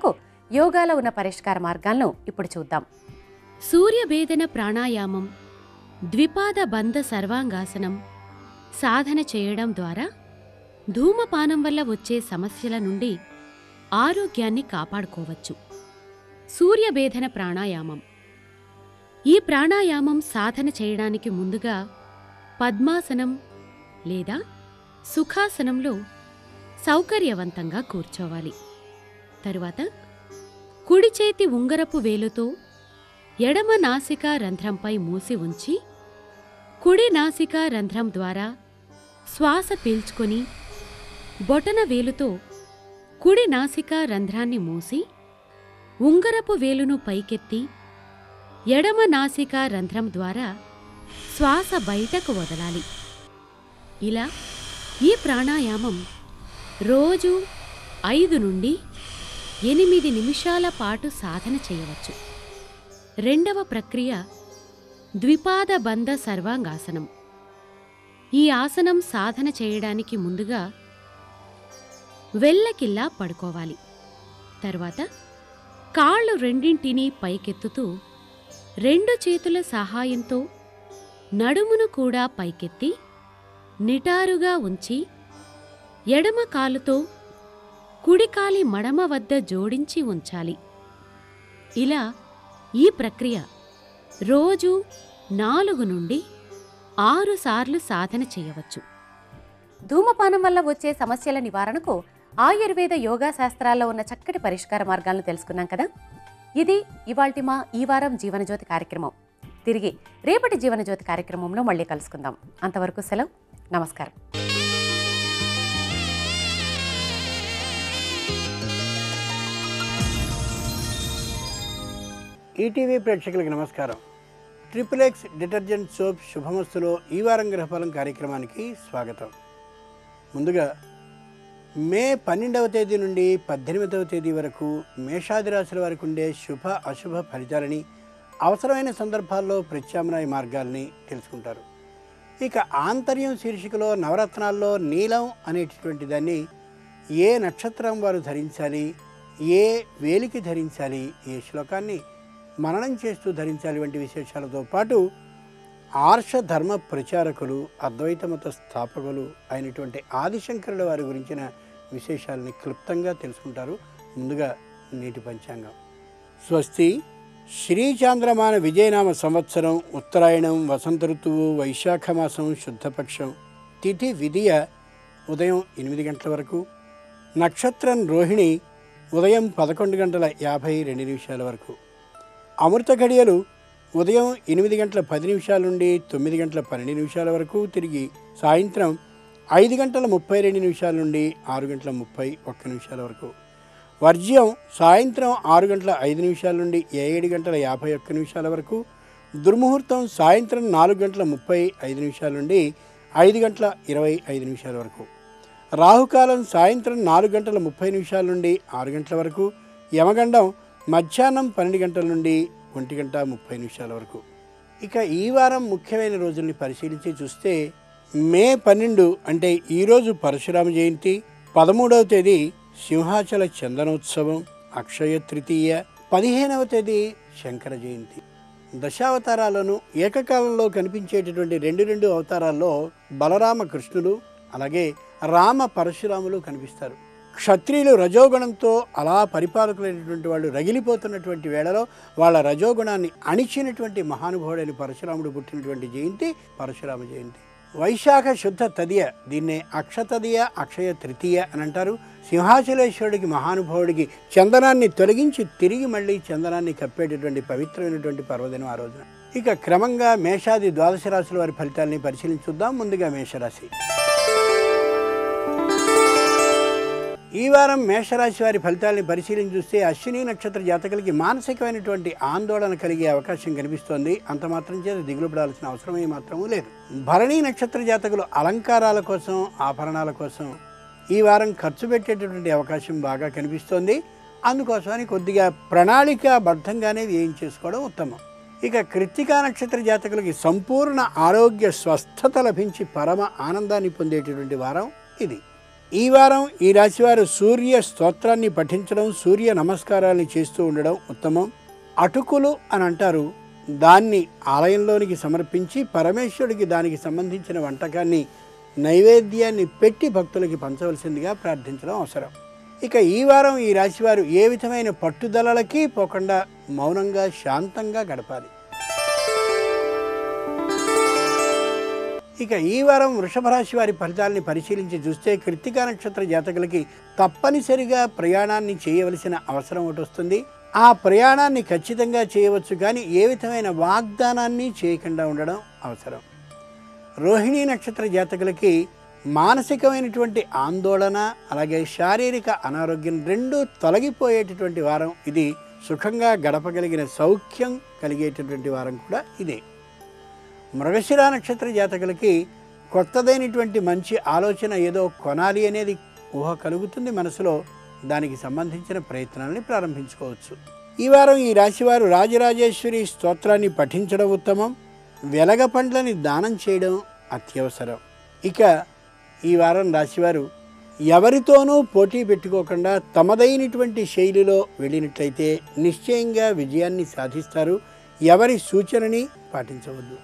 యోగాలో ఉన్న పరిష్కార మార్గాలను ఇప్పుడు చూద్దాం సూర్యభేదన ప్రాణాయామం ద్విపాద బంధ సర్వాంగాసనం సాధన చేయడం ద్వారా ధూమపానం వల్ల వచ్చే సమస్యల నుండి ఆరోగ్యాన్ని కాపాడుకోవచ్చు సూర్యభేదన ప్రాణాయామం ఈ ప్రాణాయామం సాధన చేయడానికి ముందుగా పద్మాసనం లేదా సుఖాసనంలో సౌకర్యవంతంగా కూర్చోవాలి తరువాత కుడి చేతి ఉంగరపు వేలుతో ఎడమ నాసికా రంధ్రంపై మూసి ఉంచి కుడి నాసికా రంధ్రం ద్వారా శ్వాస పీల్చుకొని బొటన వేలుతో కుడి నాసికా రంధ్రాన్ని మూసి ఉంగరపు వేలును పైకెత్తి ఎడమ నాసికా రంధ్రం ద్వారా శ్వాస బయటకు వదలాలి ఇలా ఈ ప్రాణాయామం రోజు ఐదు నుండి ఎనిమిది నిమిషాల పాటు సాధన చేయవచ్చు రెండవ ప్రక్రియ ద్విపాద బంధ సర్వాంగాసనం ఈ ఆసనం సాధన చేయడానికి ముందుగా వెల్లకిల్లా పడుకోవాలి తర్వాత కాళ్ళు రెండింటినీ పైకెత్తుతూ రెండు చేతుల సహాయంతో నడుమును కూడా పైకెత్తి నిటారుగా ఉంచి ఎడమ కాలుతో కుడికాలి మడమ వద్ద జోడించి ఉంచాలి ఇలా ఈ ప్రక్రియ రోజు నాలుగు నుండి ఆరు సార్లు సాధన చేయవచ్చు ధూమపానం వల్ల వచ్చే సమస్యల నివారణకు ఆయుర్వేద యోగా శాస్త్రాల్లో ఉన్న చక్కటి పరిష్కార మార్గాలను తెలుసుకున్నాం కదా ఇది ఇవాల్టి మా ఈ వారం జీవనజ్యోతి కార్యక్రమం తిరిగి రేపటి జీవనజ్యోతి కార్యక్రమంలో మళ్ళీ కలుసుకుందాం అంతవరకు సెలవు నమస్కారం ఈటీవీ ప్రేక్షకులకు నమస్కారం ట్రిపుల్ ఎక్స్ డిటర్జెంట్ సోప్ శుభమస్తులో ఈ వారం గ్రహఫలం కార్యక్రమానికి స్వాగతం ముందుగా మే పన్నెండవ తేదీ నుండి పద్దెనిమిదవ తేదీ వరకు మేషాది రాశుల వారికి ఉండే శుభ అశుభ ఫలితాలని అవసరమైన సందర్భాల్లో ప్రత్యామ్నాయ మార్గాల్ని తెలుసుకుంటారు ఇక ఆంతర్యం శీర్షికలో నవరత్నాల్లో నీలం అనేటటువంటి దాన్ని ఏ నక్షత్రం వారు ధరించాలి ఏ వేలికి ధరించాలి ఏ శ్లోకాన్ని మననం చేస్తూ ధరించాలి వంటి విశేషాలతో పాటు ఆర్ష ధర్మ ప్రచారకులు అద్వైత మత స్థాపకులు అయినటువంటి ఆదిశంకరుల వారి గురించిన విశేషాలని క్లుప్తంగా తెలుసుకుంటారు ముందుగా నేటి పంచాంగం స్వస్తి శ్రీచాంద్రమాన విజయనామ సంవత్సరం ఉత్తరాయణం వసంత ఋతువు వైశాఖ మాసం శుద్ధపక్షం తిథి విధియ ఉదయం ఎనిమిది గంటల వరకు నక్షత్రం రోహిణి ఉదయం పదకొండు గంటల యాభై రెండు నిమిషాల వరకు అమృత ఘడియలు ఉదయం ఎనిమిది గంటల పది నిమిషాల నుండి తొమ్మిది గంటల పన్నెండు నిమిషాల వరకు తిరిగి సాయంత్రం ఐదు గంటల ముప్పై రెండు నిమిషాల నుండి ఆరు గంటల ముప్పై ఒక్క నిమిషాల వరకు వర్జ్యం సాయంత్రం ఆరు గంటల ఐదు నిమిషాల నుండి ఏడు గంటల యాభై ఒక్క నిమిషాల వరకు దుర్ముహూర్తం సాయంత్రం నాలుగు గంటల ముప్పై ఐదు నిమిషాల నుండి ఐదు గంటల ఇరవై ఐదు నిమిషాల వరకు రాహుకాలం సాయంత్రం నాలుగు గంటల ముప్పై నిమిషాల నుండి ఆరు గంటల వరకు యమగండం మధ్యాహ్నం పన్నెండు గంటల నుండి ఒంటి గంట ముప్పై నిమిషాల వరకు ఇక ఈ వారం ముఖ్యమైన రోజుల్ని పరిశీలించి చూస్తే మే పన్నెండు అంటే ఈరోజు పరశురామ జయంతి పదమూడవ తేదీ సింహాచల చందనోత్సవం అక్షయ తృతీయ పదిహేనవ తేదీ శంకర జయంతి దశావతారాలను ఏకకాలంలో కనిపించేటటువంటి రెండు రెండు అవతారాల్లో బలరామ కృష్ణులు అలాగే రామ పరశురాములు కనిపిస్తారు క్షత్రియులు రజోగుణంతో అలా పరిపాలకులైనటువంటి వాళ్ళు రగిలిపోతున్నటువంటి వేళలో వాళ్ళ రజోగుణాన్ని అణిచినటువంటి మహానుభావుడైన పరశురాముడు పుట్టినటువంటి జయంతి పరశురామ జయంతి వైశాఖ శుద్ధ తదియ దీన్నే అక్షతదియ అక్షయ తృతీయ అని అంటారు సింహాచలేశ్వరుడికి మహానుభావుడికి చందనాన్ని తొలగించి తిరిగి మళ్ళీ చందనాన్ని కప్పేటటువంటి పవిత్రమైనటువంటి పర్వదినం ఆ రోజున ఇక క్రమంగా మేషాది ద్వాదశ రాశుల వారి ఫలితాలని పరిశీలించుద్దాం ముందుగా మేషరాశి ఈ వారం మేషరాశి వారి ఫలితాలని పరిశీలించి చూస్తే అశ్విని నక్షత్ర జాతకులకి మానసికమైనటువంటి ఆందోళన కలిగే అవకాశం కనిపిస్తోంది అంత మాత్రం చేత దిగులు పడాల్సిన అవసరం మాత్రమూ లేదు భరణి నక్షత్ర జాతకులు అలంకారాల కోసం ఆభరణాల కోసం ఈ వారం ఖర్చు పెట్టేటటువంటి అవకాశం బాగా కనిపిస్తోంది అందుకోసమని కొద్దిగా ప్రణాళికాబద్ధంగానే వ్యయం చేసుకోవడం ఉత్తమం ఇక కృత్తికా నక్షత్ర జాతకులకి సంపూర్ణ ఆరోగ్య స్వస్థత లభించి పరమ ఆనందాన్ని పొందేటటువంటి వారం ఇది ఈ వారం ఈ రాశివారు సూర్య స్తోత్రాన్ని పఠించడం సూర్య నమస్కారాన్ని చేస్తూ ఉండడం ఉత్తమం అటుకులు అని అంటారు దాన్ని ఆలయంలోనికి సమర్పించి పరమేశ్వరుడికి దానికి సంబంధించిన వంటకాన్ని నైవేద్యాన్ని పెట్టి భక్తులకి పంచవలసిందిగా ప్రార్థించడం అవసరం ఇక ఈ వారం ఈ రాశివారు ఏ విధమైన పట్టుదలలకి పోకుండా మౌనంగా శాంతంగా గడపాలి ఇక ఈ వారం వృషభ రాశి వారి ఫలితాలని పరిశీలించి చూస్తే కృత్తికా నక్షత్ర జాతకులకి తప్పనిసరిగా ప్రయాణాన్ని చేయవలసిన అవసరం ఒకటి వస్తుంది ఆ ప్రయాణాన్ని ఖచ్చితంగా చేయవచ్చు కానీ ఏ విధమైన వాగ్దానాన్ని చేయకుండా ఉండడం అవసరం రోహిణీ నక్షత్ర జాతకులకి మానసికమైనటువంటి ఆందోళన అలాగే శారీరక అనారోగ్యం రెండూ తొలగిపోయేటటువంటి వారం ఇది సుఖంగా గడపగలిగిన సౌఖ్యం కలిగేటటువంటి వారం కూడా ఇదే మృగశిర నక్షత్ర జాతకులకి కొత్తదైనటువంటి మంచి ఆలోచన ఏదో కొనాలి అనేది ఊహ కలుగుతుంది మనసులో దానికి సంబంధించిన ప్రయత్నాలని ప్రారంభించుకోవచ్చు ఈ వారం ఈ రాశివారు రాజరాజేశ్వరి స్తోత్రాన్ని పఠించడం ఉత్తమం వెలగ పండ్లని దానం చేయడం అత్యవసరం ఇక ఈ వారం రాశివారు ఎవరితోనూ పోటీ పెట్టుకోకుండా తమదైనటువంటి శైలిలో వెళ్ళినట్లయితే నిశ్చయంగా విజయాన్ని సాధిస్తారు ఎవరి సూచనని పాటించవద్దు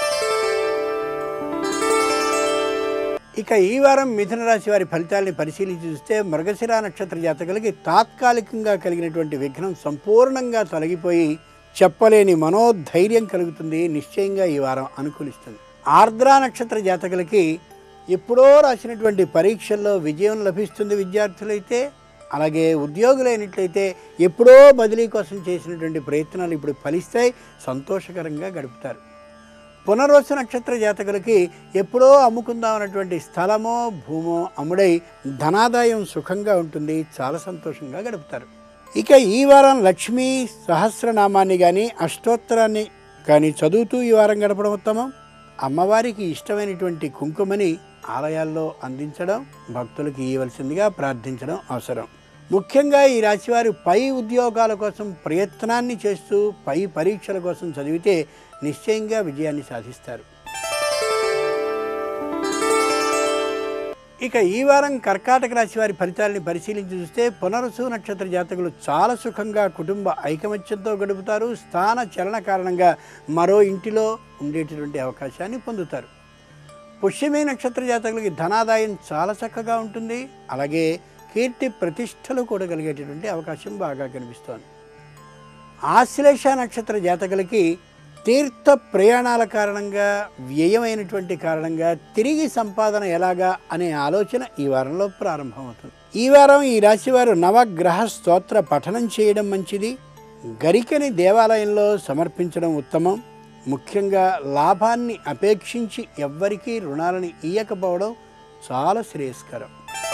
ఇక ఈ వారం మిథున రాశి వారి ఫలితాల్ని పరిశీలించి చూస్తే మృగశిర నక్షత్ర జాతకులకి తాత్కాలికంగా కలిగినటువంటి విఘ్నం సంపూర్ణంగా తొలగిపోయి చెప్పలేని మనోధైర్యం కలుగుతుంది నిశ్చయంగా ఈ వారం అనుకూలిస్తుంది ఆర్ద్రా నక్షత్ర జాతకులకి ఎప్పుడో రాసినటువంటి పరీక్షల్లో విజయం లభిస్తుంది విద్యార్థులైతే అలాగే ఉద్యోగులైనట్లయితే ఎప్పుడో బదిలీ కోసం చేసినటువంటి ప్రయత్నాలు ఇప్పుడు ఫలిస్తాయి సంతోషకరంగా గడుపుతారు పునర్వసు నక్షత్ర జాతకులకి ఎప్పుడో అమ్ముకుందాం అన్నటువంటి స్థలమో భూమో అమ్ముడై ధనాదాయం సుఖంగా ఉంటుంది చాలా సంతోషంగా గడుపుతారు ఇక ఈ వారం లక్ష్మీ సహస్రనామాన్ని కానీ అష్టోత్తరాన్ని కానీ చదువుతూ ఈ వారం గడపడం ఉత్తమం అమ్మవారికి ఇష్టమైనటువంటి కుంకుమని ఆలయాల్లో అందించడం భక్తులకు ఇవ్వవలసిందిగా ప్రార్థించడం అవసరం ముఖ్యంగా ఈ రాశివారు పై ఉద్యోగాల కోసం ప్రయత్నాన్ని చేస్తూ పై పరీక్షల కోసం చదివితే నిశ్చయంగా విజయాన్ని సాధిస్తారు ఇక ఈ వారం కర్కాటక రాశి వారి ఫలితాలని పరిశీలించి చూస్తే పునరుసు నక్షత్ర జాతకులు చాలా సుఖంగా కుటుంబ ఐకమత్యంతో గడుపుతారు స్థాన చలన కారణంగా మరో ఇంటిలో ఉండేటటువంటి అవకాశాన్ని పొందుతారు పుష్యమే నక్షత్ర జాతకులకి ధనాదాయం చాలా చక్కగా ఉంటుంది అలాగే కీర్తి ప్రతిష్టలు కూడా కలిగేటటువంటి అవకాశం బాగా కనిపిస్తోంది ఆశ్లేష నక్షత్ర జాతకులకి తీర్థ ప్రయాణాల కారణంగా వ్యయమైనటువంటి కారణంగా తిరిగి సంపాదన ఎలాగా అనే ఆలోచన ఈ వారంలో ప్రారంభమవుతుంది ఈ వారం ఈ రాశివారు నవగ్రహ స్తోత్ర పఠనం చేయడం మంచిది గరికని దేవాలయంలో సమర్పించడం ఉత్తమం ముఖ్యంగా లాభాన్ని అపేక్షించి ఎవ్వరికీ రుణాలని ఇయ్యకపోవడం చాలా శ్రేయస్కరం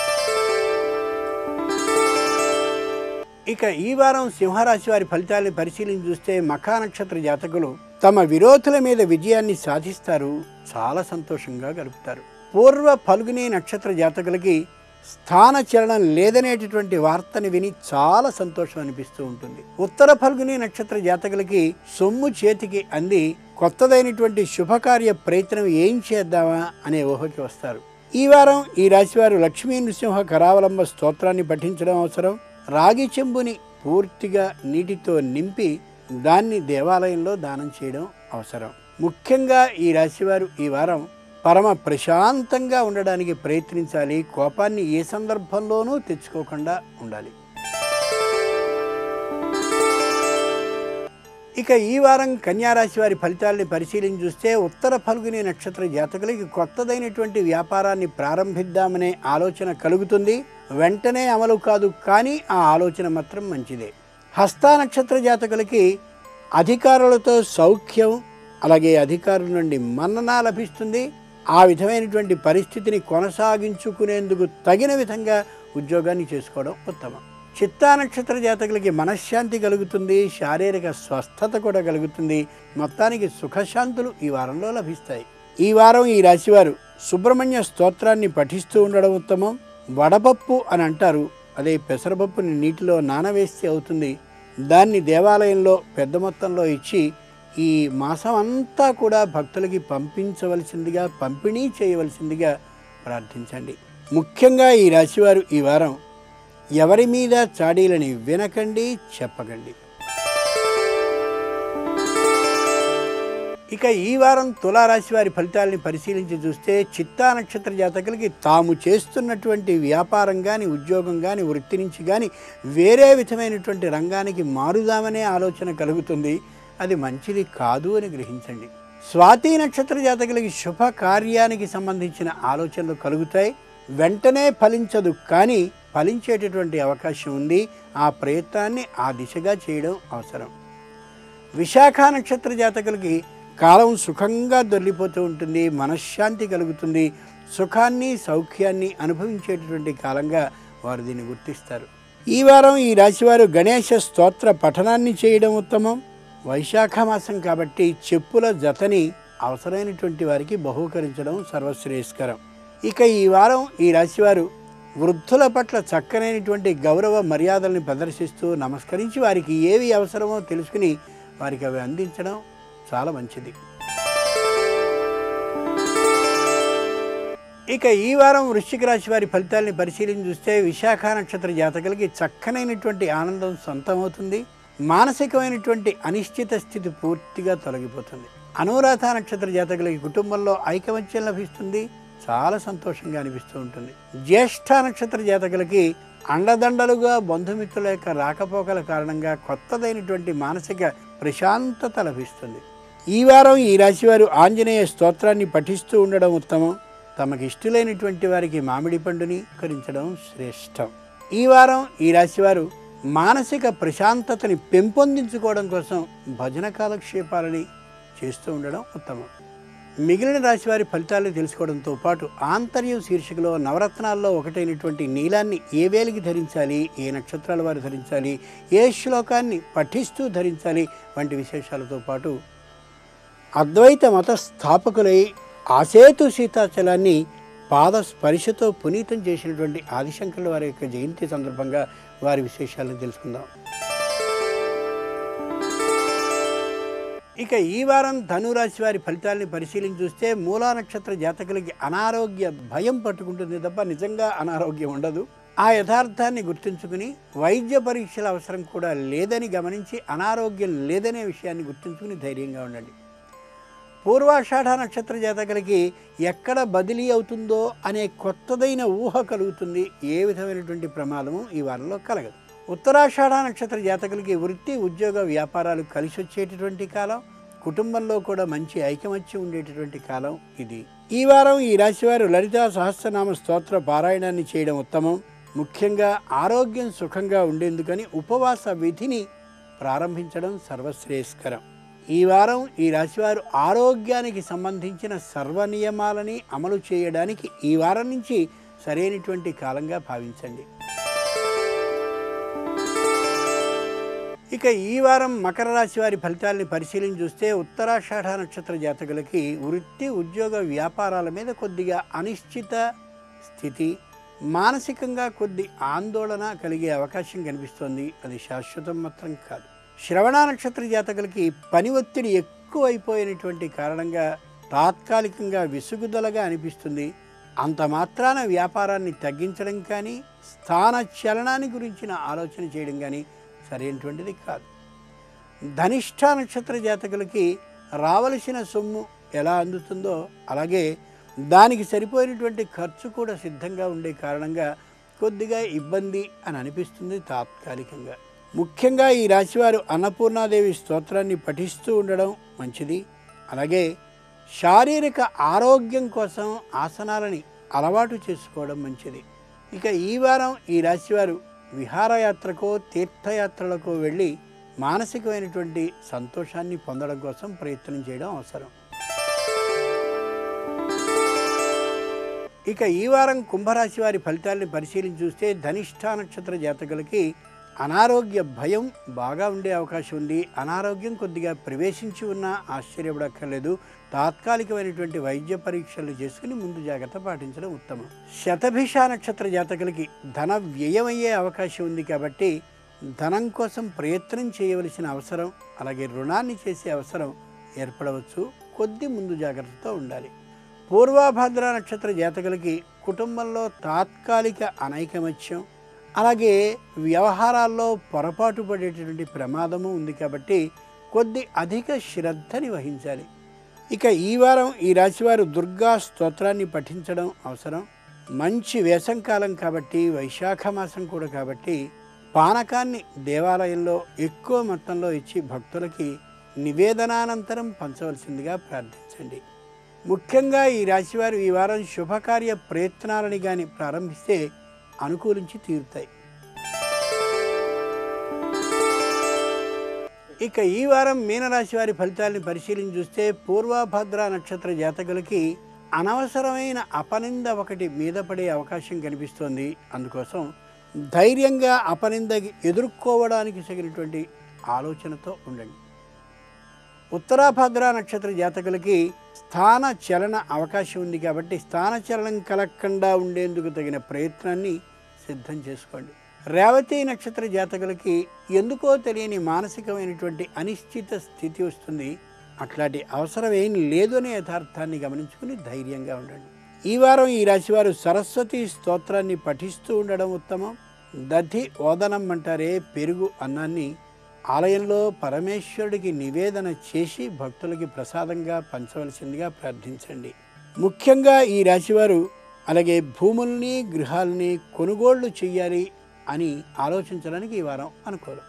ఇక ఈ వారం సింహరాశి వారి ఫలితాలను పరిశీలించి చూస్తే మఖా నక్షత్ర జాతకులు తమ విరోధుల మీద విజయాన్ని సాధిస్తారు చాలా సంతోషంగా గడుపుతారు పూర్వ ఫల్గుని నక్షత్ర జాతకులకి స్థాన చలనం లేదనేటటువంటి వార్తని విని చాలా సంతోషం అనిపిస్తూ ఉంటుంది ఉత్తర ఫల్గుని నక్షత్ర జాతకులకి సొమ్ము చేతికి అంది కొత్తదైనటువంటి శుభకార్య ప్రయత్నం ఏం చేద్దామా అనే ఊహకి వస్తారు ఈ వారం ఈ రాశివారు లక్ష్మీ నృసింహ కరావలంబ స్తోత్రాన్ని పఠించడం అవసరం రాగి చెంబుని పూర్తిగా నీటితో నింపి దాన్ని దేవాలయంలో దానం చేయడం అవసరం ముఖ్యంగా ఈ రాశివారు ఈ వారం పరమ ప్రశాంతంగా ఉండడానికి ప్రయత్నించాలి కోపాన్ని ఏ సందర్భంలోనూ తెచ్చుకోకుండా ఉండాలి ఇక ఈ వారం కన్యారాశి వారి ఫలితాలని పరిశీలించి చూస్తే ఉత్తర ఫల్గుని నక్షత్ర జాతకులకి కొత్తదైనటువంటి వ్యాపారాన్ని ప్రారంభిద్దామనే ఆలోచన కలుగుతుంది వెంటనే అమలు కాదు కానీ ఆ ఆలోచన మాత్రం మంచిదే హస్త నక్షత్ర జాతకులకి అధికారులతో సౌఖ్యం అలాగే అధికారుల నుండి మన్నన లభిస్తుంది ఆ విధమైనటువంటి పరిస్థితిని కొనసాగించుకునేందుకు తగిన విధంగా ఉద్యోగాన్ని చేసుకోవడం ఉత్తమం చిత్తా నక్షత్ర జాతకులకి మనశ్శాంతి కలుగుతుంది శారీరక స్వస్థత కూడా కలుగుతుంది మొత్తానికి సుఖశాంతులు ఈ వారంలో లభిస్తాయి ఈ వారం ఈ రాశివారు సుబ్రహ్మణ్య స్తోత్రాన్ని పఠిస్తూ ఉండడం ఉత్తమం వడపప్పు అని అంటారు అదే పెసరపప్పుని నీటిలో నానవేస్తే అవుతుంది దాన్ని దేవాలయంలో పెద్ద మొత్తంలో ఇచ్చి ఈ మాసం అంతా కూడా భక్తులకి పంపించవలసిందిగా పంపిణీ చేయవలసిందిగా ప్రార్థించండి ముఖ్యంగా ఈ రాశివారు ఈ వారం ఎవరి మీద చాడీలని వినకండి చెప్పకండి ఇక ఈ వారం తులారాశి వారి ఫలితాలని పరిశీలించి చూస్తే చిత్తా నక్షత్ర జాతకులకి తాము చేస్తున్నటువంటి వ్యాపారం కానీ ఉద్యోగం కానీ వృత్తి నుంచి కానీ వేరే విధమైనటువంటి రంగానికి మారుదామనే ఆలోచన కలుగుతుంది అది మంచిది కాదు అని గ్రహించండి స్వాతి నక్షత్ర జాతకులకి శుభ కార్యానికి సంబంధించిన ఆలోచనలు కలుగుతాయి వెంటనే ఫలించదు కానీ ఫలించేటటువంటి అవకాశం ఉంది ఆ ప్రయత్నాన్ని ఆ దిశగా చేయడం అవసరం విశాఖ నక్షత్ర జాతకులకి కాలం సుఖంగా దొర్లిపోతూ ఉంటుంది మనశ్శాంతి కలుగుతుంది సుఖాన్ని సౌఖ్యాన్ని అనుభవించేటటువంటి కాలంగా వారు దీన్ని గుర్తిస్తారు ఈ వారం ఈ రాశివారు గణేష స్తోత్ర పఠనాన్ని చేయడం ఉత్తమం వైశాఖ మాసం కాబట్టి చెప్పుల జతని అవసరమైనటువంటి వారికి బహూకరించడం సర్వశ్రేయస్కరం ఇక ఈ వారం ఈ రాశివారు వృద్ధుల పట్ల చక్కనైనటువంటి గౌరవ మర్యాదల్ని ప్రదర్శిస్తూ నమస్కరించి వారికి ఏవి అవసరమో తెలుసుకుని వారికి అవి అందించడం చాలా మంచిది ఇక ఈ వారం వృశ్చిక రాశి వారి ఫలితాలని పరిశీలించి చూస్తే విశాఖ నక్షత్ర జాతకులకి చక్కనైనటువంటి ఆనందం సొంతమవుతుంది మానసికమైనటువంటి అనిశ్చిత స్థితి పూర్తిగా తొలగిపోతుంది అనురాధ నక్షత్ర జాతకులకి కుటుంబంలో ఐకమత్యం లభిస్తుంది చాలా సంతోషంగా అనిపిస్తూ ఉంటుంది జ్యేష్ఠ నక్షత్ర జాతకులకి అండదండలుగా బంధుమిత్రుల యొక్క రాకపోకల కారణంగా కొత్తదైనటువంటి మానసిక ప్రశాంతత లభిస్తుంది ఈ వారం ఈ రాశివారు ఆంజనేయ స్తోత్రాన్ని పఠిస్తూ ఉండడం ఉత్తమం తమకి ఇష్టలైనటువంటి వారికి మామిడి పండుని కరించడం శ్రేష్టం ఈ వారం ఈ రాశివారు మానసిక ప్రశాంతతని పెంపొందించుకోవడం కోసం భజన కాలక్షేపాలని చేస్తూ ఉండడం ఉత్తమం మిగిలిన రాశి వారి ఫలితాలు తెలుసుకోవడంతో పాటు ఆంతర్యం శీర్షికలో నవరత్నాల్లో ఒకటైనటువంటి నీలాన్ని ఏ వేలికి ధరించాలి ఏ నక్షత్రాల వారు ధరించాలి ఏ శ్లోకాన్ని పఠిస్తూ ధరించాలి వంటి విశేషాలతో పాటు అద్వైత మత స్థాపకులై ఆసేతు సీతాచలాన్ని పాద స్పర్శతో పునీతం చేసినటువంటి ఆదిశంకరుల వారి యొక్క జయంతి సందర్భంగా వారి విశేషాలను తెలుసుకుందాం ఇక ఈ వారం ధనురాశి వారి ఫలితాలని పరిశీలించి చూస్తే మూలా నక్షత్ర జాతకులకి అనారోగ్య భయం పట్టుకుంటుంది తప్ప నిజంగా అనారోగ్యం ఉండదు ఆ యథార్థాన్ని గుర్తుంచుకుని వైద్య పరీక్షల అవసరం కూడా లేదని గమనించి అనారోగ్యం లేదనే విషయాన్ని గుర్తుంచుకుని ధైర్యంగా ఉండండి పూర్వాషాఢ నక్షత్ర జాతకులకి ఎక్కడ బదిలీ అవుతుందో అనే కొత్తదైన ఊహ కలుగుతుంది ఏ విధమైనటువంటి ప్రమాదము ఈ వారంలో కలగదు ఉత్తరాషాఢ నక్షత్ర జాతకులకి వృత్తి ఉద్యోగ వ్యాపారాలు కలిసి వచ్చేటటువంటి కాలం కుటుంబంలో కూడా మంచి ఐకమత్యం ఉండేటటువంటి కాలం ఇది ఈ వారం ఈ రాశివారు లలితా సహస్రనామ స్తోత్ర పారాయణాన్ని చేయడం ఉత్తమం ముఖ్యంగా ఆరోగ్యం సుఖంగా ఉండేందుకని ఉపవాస విధిని ప్రారంభించడం సర్వశ్రేయస్కరం ఈ వారం ఈ రాశివారు ఆరోగ్యానికి సంబంధించిన సర్వ నియమాలని అమలు చేయడానికి ఈ వారం నుంచి సరైనటువంటి కాలంగా భావించండి ఇక ఈ వారం మకర రాశి వారి ఫలితాలని పరిశీలించి చూస్తే ఉత్తరాషాఢ నక్షత్ర జాతకులకి వృత్తి ఉద్యోగ వ్యాపారాల మీద కొద్దిగా అనిశ్చిత స్థితి మానసికంగా కొద్ది ఆందోళన కలిగే అవకాశం కనిపిస్తోంది అది శాశ్వతం మాత్రం కాదు శ్రవణ నక్షత్ర జాతకులకి పని ఒత్తిడి ఎక్కువైపోయినటువంటి కారణంగా తాత్కాలికంగా విసుగుదలగా అనిపిస్తుంది అంత మాత్రాన వ్యాపారాన్ని తగ్గించడం కానీ స్థాన చలనాన్ని గురించిన ఆలోచన చేయడం కానీ సరైనటువంటిది కాదు ధనిష్ట నక్షత్ర జాతకులకి రావలసిన సొమ్ము ఎలా అందుతుందో అలాగే దానికి సరిపోయినటువంటి ఖర్చు కూడా సిద్ధంగా ఉండే కారణంగా కొద్దిగా ఇబ్బంది అని అనిపిస్తుంది తాత్కాలికంగా ముఖ్యంగా ఈ రాశివారు అన్నపూర్ణాదేవి స్తోత్రాన్ని పఠిస్తూ ఉండడం మంచిది అలాగే శారీరక ఆరోగ్యం కోసం ఆసనాలని అలవాటు చేసుకోవడం మంచిది ఇక ఈ వారం ఈ రాశివారు విహారయాత్రకో తీర్థయాత్రలకో వెళ్ళి మానసికమైనటువంటి సంతోషాన్ని పొందడం కోసం ప్రయత్నం చేయడం అవసరం ఇక ఈ వారం కుంభరాశి వారి ఫలితాలను పరిశీలించి చూస్తే ధనిష్ట నక్షత్ర జాతకులకి అనారోగ్య భయం బాగా ఉండే అవకాశం ఉంది అనారోగ్యం కొద్దిగా ప్రవేశించి ఉన్నా ఆశ్చర్యపడక్కర్లేదు తాత్కాలికమైనటువంటి వైద్య పరీక్షలు చేసుకుని ముందు జాగ్రత్త పాటించడం ఉత్తమం శతభిష నక్షత్ర జాతకులకి ధన వ్యయమయ్యే అవకాశం ఉంది కాబట్టి ధనం కోసం ప్రయత్నం చేయవలసిన అవసరం అలాగే రుణాన్ని చేసే అవసరం ఏర్పడవచ్చు కొద్ది ముందు జాగ్రత్తతో ఉండాలి పూర్వాభాద్ర నక్షత్ర జాతకులకి కుటుంబంలో తాత్కాలిక అనైకమత్యం అలాగే వ్యవహారాల్లో పొరపాటు పడేటటువంటి ప్రమాదము ఉంది కాబట్టి కొద్ది అధిక శ్రద్ధని వహించాలి ఇక ఈ వారం ఈ రాశివారు దుర్గా స్తోత్రాన్ని పఠించడం అవసరం మంచి వేసంకాలం కాబట్టి వైశాఖ మాసం కూడా కాబట్టి పానకాన్ని దేవాలయంలో ఎక్కువ మొత్తంలో ఇచ్చి భక్తులకి నివేదనానంతరం పంచవలసిందిగా ప్రార్థించండి ముఖ్యంగా ఈ రాశివారు ఈ వారం శుభకార్య ప్రయత్నాలని కానీ ప్రారంభిస్తే అనుకూలించి తీరుతాయి ఇక ఈ వారం మీనరాశి వారి ఫలితాలను పరిశీలించి చూస్తే పూర్వభద్ర నక్షత్ర జాతకులకి అనవసరమైన అపనింద ఒకటి మీద పడే అవకాశం కనిపిస్తోంది అందుకోసం ధైర్యంగా అపనింద ఎదుర్కోవడానికి తగినటువంటి ఆలోచనతో ఉండండి ఉత్తరాభద్ర నక్షత్ర జాతకులకి స్థాన చలన అవకాశం ఉంది కాబట్టి స్థాన చలనం కలగకుండా ఉండేందుకు తగిన ప్రయత్నాన్ని సిద్ధం చేసుకోండి రేవతి నక్షత్ర జాతకులకి ఎందుకో తెలియని మానసికమైనటువంటి అనిశ్చిత స్థితి వస్తుంది అట్లాంటి అవసరం ఏం లేదు అనే యథార్థాన్ని గమనించుకుని ధైర్యంగా ఉండండి ఈ వారం ఈ రాశివారు సరస్వతి స్తోత్రాన్ని పఠిస్తూ ఉండడం ఉత్తమం దధి ఓదనం అంటారే పెరుగు అన్నాన్ని ఆలయంలో పరమేశ్వరుడికి నివేదన చేసి భక్తులకి ప్రసాదంగా పంచవలసిందిగా ప్రార్థించండి ముఖ్యంగా ఈ రాశివారు అలాగే భూముల్ని గృహాల్ని కొనుగోళ్లు చేయాలి అని ఆలోచించడానికి ఈ వారం అనుకూలం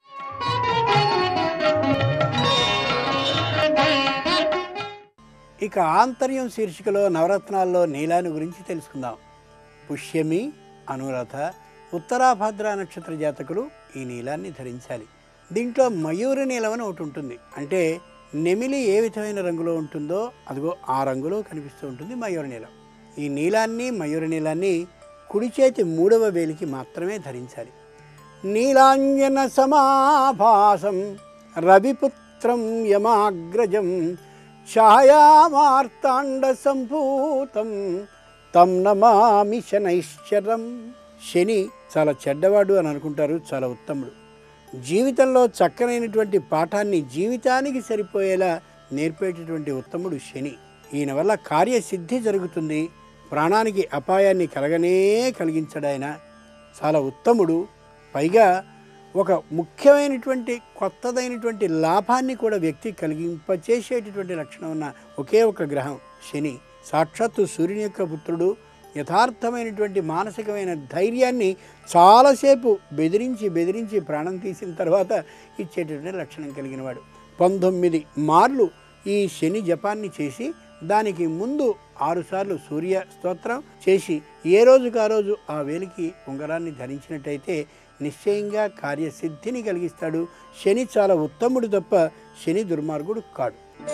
ఇక ఆంతర్యం శీర్షికలో నవరత్నాల్లో నీలాన్ని గురించి తెలుసుకుందాం పుష్యమి అనురాధ ఉత్తరాభద్ర నక్షత్ర జాతకులు ఈ నీలాన్ని ధరించాలి దీంట్లో మయూర నీలం అని ఒకటి ఉంటుంది అంటే నెమిలి ఏ విధమైన రంగులో ఉంటుందో అదిగో ఆ రంగులో కనిపిస్తూ ఉంటుంది మయూర నీలం ఈ నీలాన్ని మయూర నీలాన్ని కుడి చేతి మూడవ వేలికి మాత్రమే ధరించాలి నీలాంజన సమాభాసం రవిపుత్రం యమాగ్రజం ఛాయామార్తాండ సంభూతం తం నమామి శనైశ్చరం శని చాలా చెడ్డవాడు అని అనుకుంటారు చాలా ఉత్తముడు జీవితంలో చక్కనైనటువంటి పాఠాన్ని జీవితానికి సరిపోయేలా నేర్పేటటువంటి ఉత్తముడు శని ఈయన వల్ల కార్యసిద్ధి జరుగుతుంది ప్రాణానికి అపాయాన్ని కలగనే కలిగించడాయన చాలా ఉత్తముడు పైగా ఒక ముఖ్యమైనటువంటి కొత్తదైనటువంటి లాభాన్ని కూడా వ్యక్తి కలిగింపచేసేటటువంటి లక్షణం ఉన్న ఒకే ఒక గ్రహం శని సాక్షాత్తు సూర్యుని యొక్క పుత్రుడు యథార్థమైనటువంటి మానసికమైన ధైర్యాన్ని చాలాసేపు బెదిరించి బెదిరించి ప్రాణం తీసిన తర్వాత ఇచ్చేటటువంటి లక్షణం కలిగిన వాడు పంతొమ్మిది మార్లు ఈ శని జపాన్ని చేసి దానికి ముందు ఆరుసార్లు సూర్య స్తోత్రం చేసి ఏ రోజుకు ఆ రోజు ఆ వేలికి ఉంగరాన్ని ధరించినట్టయితే నిశ్చయంగా కార్యసిద్ధిని కలిగిస్తాడు శని చాలా ఉత్తముడు తప్ప శని దుర్మార్గుడు కాడు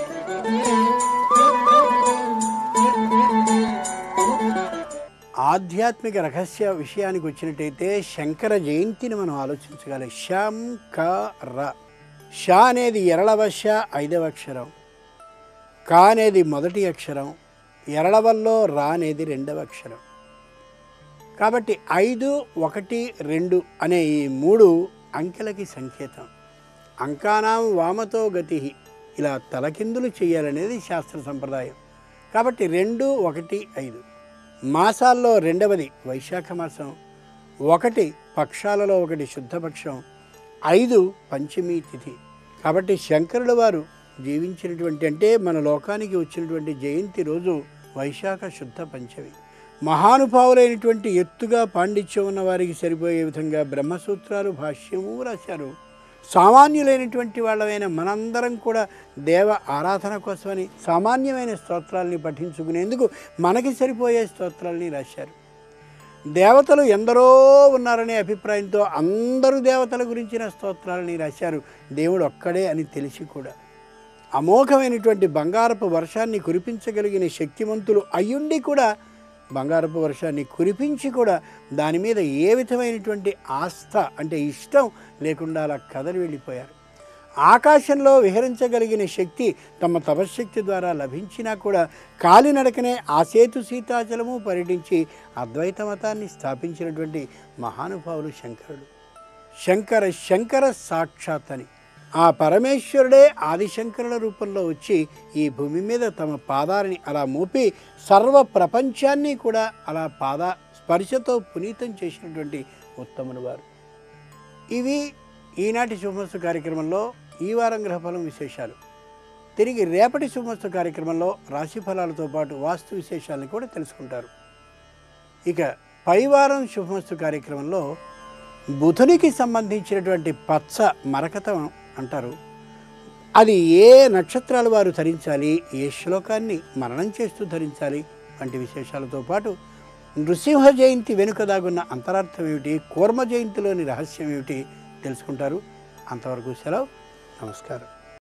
ఆధ్యాత్మిక రహస్య విషయానికి వచ్చినట్టయితే శంకర జయంతిని మనం ఆలోచించగలం శంకర ష అనేది ఎరళవశ ఐదవ అక్షరం కా అనేది మొదటి అక్షరం ఎరళవల్లో రా అనేది రెండవ అక్షరం కాబట్టి ఐదు ఒకటి రెండు అనే ఈ మూడు అంకెలకి సంకేతం అంకానాం వామతో గతి ఇలా తలకిందులు చేయాలనేది శాస్త్ర సంప్రదాయం కాబట్టి రెండు ఒకటి ఐదు మాసాల్లో రెండవది వైశాఖ మాసం ఒకటి పక్షాలలో ఒకటి శుద్ధపక్షం ఐదు పంచమి తిథి కాబట్టి శంకరుల వారు జీవించినటువంటి అంటే మన లోకానికి వచ్చినటువంటి జయంతి రోజు వైశాఖ శుద్ధ పంచమి మహానుభావులైనటువంటి ఎత్తుగా పాండిత్యం ఉన్న వారికి సరిపోయే విధంగా బ్రహ్మసూత్రాలు భాష్యము రాశారు సామాన్యులైనటువంటి వాళ్ళమైన మనందరం కూడా దేవ ఆరాధన కోసమని సామాన్యమైన స్తోత్రాల్ని పఠించుకునేందుకు మనకి సరిపోయే స్తోత్రాల్ని రాశారు దేవతలు ఎందరో ఉన్నారనే అభిప్రాయంతో అందరూ దేవతల గురించిన స్తోత్రాలని రాశారు దేవుడు ఒక్కడే అని తెలిసి కూడా అమోఘమైనటువంటి బంగారపు వర్షాన్ని కురిపించగలిగిన శక్తివంతులు అయ్యుండి కూడా బంగారపు వర్షాన్ని కురిపించి కూడా దాని మీద ఏ విధమైనటువంటి ఆస్థ అంటే ఇష్టం లేకుండా అలా కదలి వెళ్ళిపోయారు ఆకాశంలో విహరించగలిగిన శక్తి తమ తపశ్శక్తి ద్వారా లభించినా కూడా కాలినడకనే ఆ సేతు సీతాచలము పర్యటించి అద్వైత మతాన్ని స్థాపించినటువంటి మహానుభావులు శంకరుడు శంకర శంకర సాక్షాత్ అని ఆ పరమేశ్వరుడే ఆదిశంకరుల రూపంలో వచ్చి ఈ భూమి మీద తమ పాదాలని అలా మోపి సర్వ ప్రపంచాన్ని కూడా అలా పాద స్పర్శతో పునీతం చేసినటువంటి ఉత్తములు వారు ఇవి ఈనాటి శుభమస్తు కార్యక్రమంలో ఈ వారం గ్రహఫలం విశేషాలు తిరిగి రేపటి శుభమస్తు కార్యక్రమంలో రాశి ఫలాలతో పాటు వాస్తు విశేషాలను కూడా తెలుసుకుంటారు ఇక పై వారం శుభమస్తు కార్యక్రమంలో బుధునికి సంబంధించినటువంటి పచ్చ మరకతం అంటారు అది ఏ నక్షత్రాల వారు ధరించాలి ఏ శ్లోకాన్ని మననం చేస్తూ ధరించాలి వంటి విశేషాలతో పాటు నృసింహ జయంతి వెనుక దాగున్న అంతరార్థం ఏమిటి కూర్మ జయంతిలోని రహస్యం ఏమిటి తెలుసుకుంటారు అంతవరకు సెలవు నమస్కారం